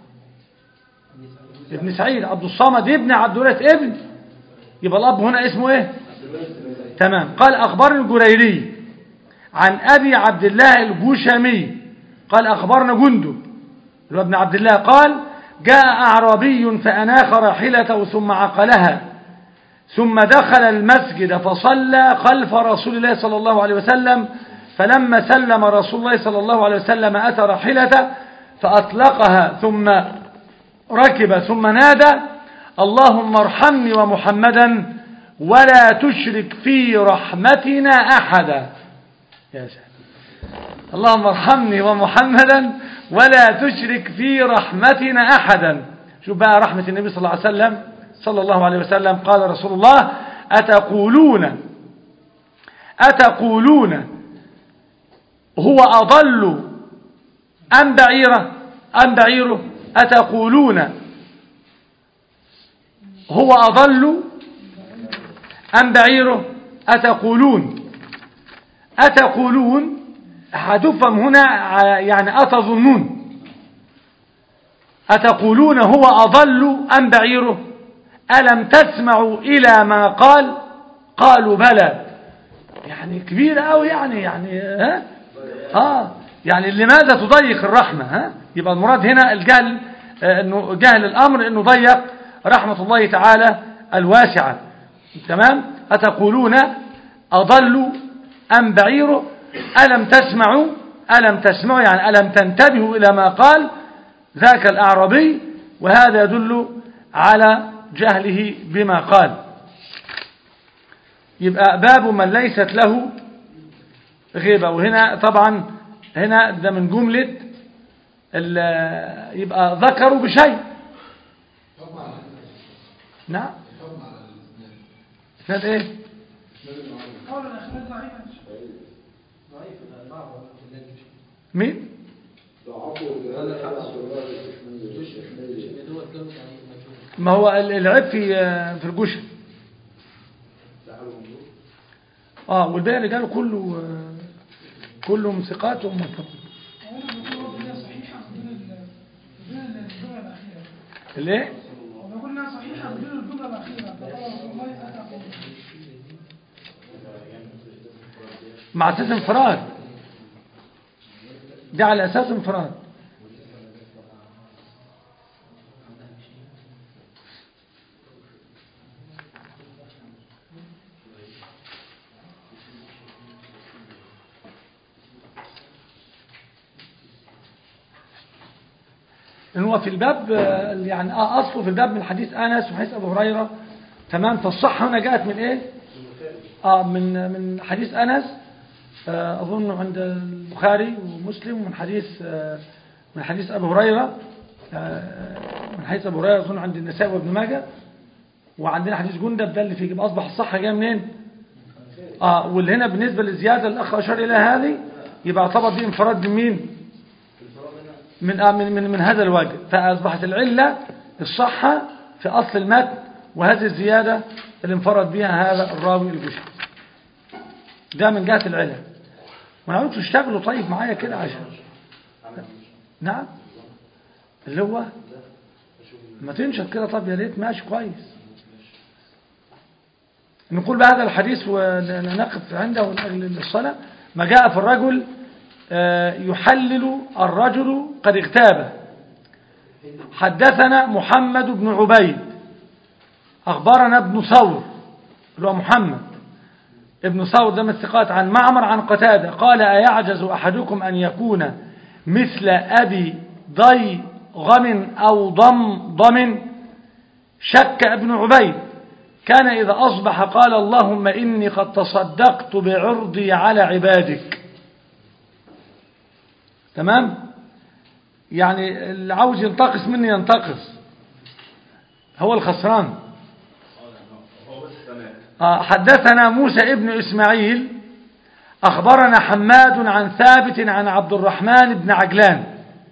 S1: ابن سعيد عبد الصمد ابن عبد الوارث ابن يبقى الأب هنا اسمه ايه تمام قال أخبرني الجريري عن أبي عبد الله الجوشمي قال أخبرنا جندب اللي هو ابن عبد الله قال جاء أعرابي فأناخ راحلته ثم عقلها ثم دخل المسجد فصلى خلف رسول الله صلى الله عليه وسلم فلما سلم رسول الله صلى الله عليه وسلم أتى راحلته فأطلقها ثم ركب ثم نادى اللهم ارحمني ومحمدا ولا تشرك في رحمتنا أحدا يا سلام اللهم ارحمني ومحمدا ولا تشرك في رحمتنا أحدا شوف بقى رحمة النبي صلى الله عليه وسلم صلى الله عليه وسلم قال رسول الله أتقولون أتقولون هو أضل أم بعيرة أم بعيره أتقولون هو أضل أم بعيره أتقولون أتقولون هتفهم هنا ع- يعني أتظنون أتقولون هو أضل أم بعيره ألم تسمعوا إلى ما قال قالوا بلى يعني كبيرة أوي يعني يعني ها آه يعني لماذا تضيق الرحمة ها يبقى المراد هنا الجهل آه، انه جهل الامر انه ضيق رحمة الله تعالى الواسعة تمام أتقولون أضلوا أم بعيره ألم تسمعوا ألم تسمعوا يعني ألم تنتبهوا إلى ما قال ذاك الأعرابي وهذا يدل على جهله بما قال يبقى باب من ليست له غيبة وهنا طبعا هنا ده من جملة ال- يبقى ذكروا بشيء نعم اسناد ايه
S5: قول الأخلاق ضعيفة
S2: ضعيف بعض الناس
S1: مين
S4: ضعفه بهذا عبد الله الشحمية
S2: اللي هو الكلام ضعيف مجهول
S1: ما هو ال- العيب في في الجشن اه والباقي رجاله كله آه، كلهم ثقات ومتقون
S5: وهنا بيقول ربنا صحيحة بدون ال- بدون الجملة الأخيرة
S1: ليه
S5: وبيقول إنها صحيحة بدون الجملة الأخيرة فقال رسول الله أتى قوله
S1: مع اساس انفراد دي على اساس انفراد ان هو في الباب آه، يعني آه، اصله في الباب من حديث انس وحديث ابو هريره تمام فالصحة هنا جاءت من ايه اه من من حديث انس آه اظن عند البخاري ومسلم ومن حديث آه من حديث ابي هريره آه من حديث ابي هريره اظن عند النساء وابن ماجه وعندنا حديث جندب ده اللي فيه يبقى اصبح الصحة جايه منين اه واللي هنا بالنسبه للزياده الاخ اشار الى هذه يبقى اعتبر دي انفراد من مين من آه من من, من هذا الوجه فاصبحت العله الصحه في اصل المتن وهذه الزياده اللي انفرد بها هذا الراوي البشري ده من جهه العلل وانا عاوز تشتغلوا طيب معايا كده عشان نعم اللي هو ما تنشط كده طب يا ريت ماشي كويس نقول بهذا الحديث ونقف عنده من أجل الصلاة ما جاء في الرجل آه، يحلل الرجل قد اغتاب حدثنا محمد بن عبيد أخبرنا ابن ثور اللي هو محمد ابن ثور ده من الثقات عن معمر عن قتادة قال أيعجز أحدكم أن يكون مثل أبي ضي غم أو ضم ضم شك ابن عبيد كان إذا أصبح قال اللهم إني قد تصدقت بعرضي على عبادك تمام يعني اللي عاوز ينتقص مني ينتقص هو الخسران آه، حدثنا موسى ابن إسماعيل أخبرنا حماد عن ثابت عن عبد الرحمن بن عجلان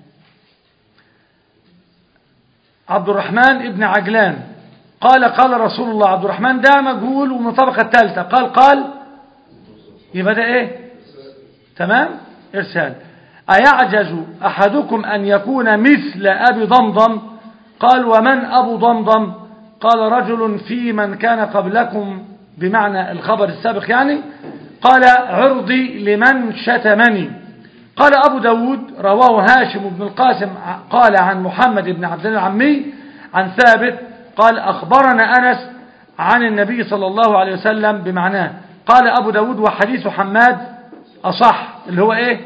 S1: عبد الرحمن ابن عجلان قال قال رسول الله عبد الرحمن ده مجهول ومن الطبقة الثالثة قال قال يبقى ده ايه تمام ارسال أيعجز أحدكم أن يكون مثل أبي ضمضم قال ومن أبو ضمضم قال رجل في من كان قبلكم بمعنى الخبر السابق يعني قال عرضي لمن شتمني قال أبو داود رواه هاشم بن القاسم قال عن محمد بن عبد الله العمي عن ثابت قال أخبرنا أنس عن النبي صلى الله عليه وسلم بمعناه قال أبو داود وحديث حماد أصح اللي هو إيه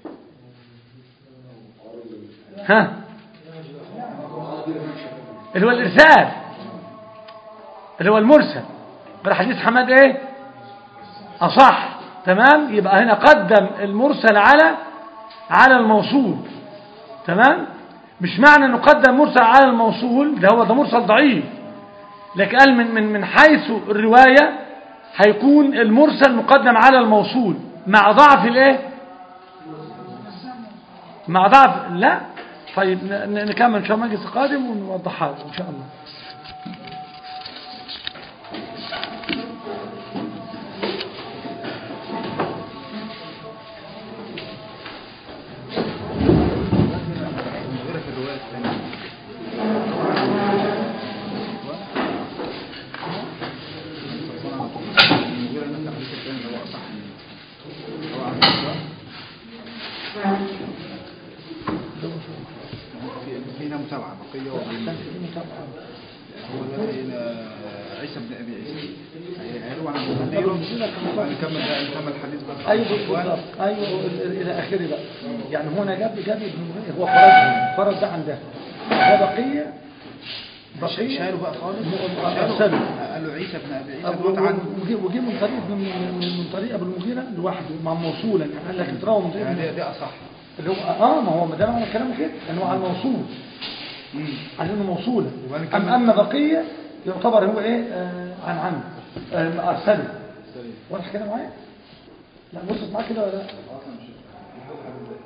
S1: ها اللي هو الإرسال اللي هو المرسل قال حديث حماد إيه أصح تمام يبقى هنا قدم المرسل على على الموصول تمام مش معنى انه قدم مرسل على الموصول ده هو ده مرسل ضعيف لكن قال من من من حيث الروايه هيكون المرسل مقدم على الموصول مع ضعف الايه مع ضعف لا طيب ن- ن- نكمل ان شاء الله المجلس القادم ونوضحها ان شاء الله
S3: غير في الرواية الثانية غير ان الحديث الثاني هو اصح هو احسن في هنا متابعة بقية وبين هو دلوقتي هنا عيسى بن ابي عيسى هيروح عن المدير وهنكمل بقى نكمل الحديث بقى
S1: ايوه بالظبط ايوه ال- الى اخره بقى يعني هنا جاب جاب ابن هو فرض فرض ده عن ده ده بقيه بقيه
S3: شالوا بقى خالص
S1: م-
S3: شالوا
S1: شالوا.
S3: قال له عيسى بن ابي عيسى
S1: أبو-
S3: دوت عنه
S1: وجي وجي من طريق من, من, من طريق ابو المغيره لوحده مع موصولا يعني قال لك اتراوى من طريق
S3: يعني
S1: ابن-
S3: دي, دي اصح
S1: اللي هو اه ما هو ما ده معنى كلامه كده ان هو على الموصول على انه موصوله
S3: يبقى نكمل.
S1: أم اما بقيه يعتبر هو ايه آه عن عنه آه ارسله واضح كده معايا لا بصت معاك كده ولا لا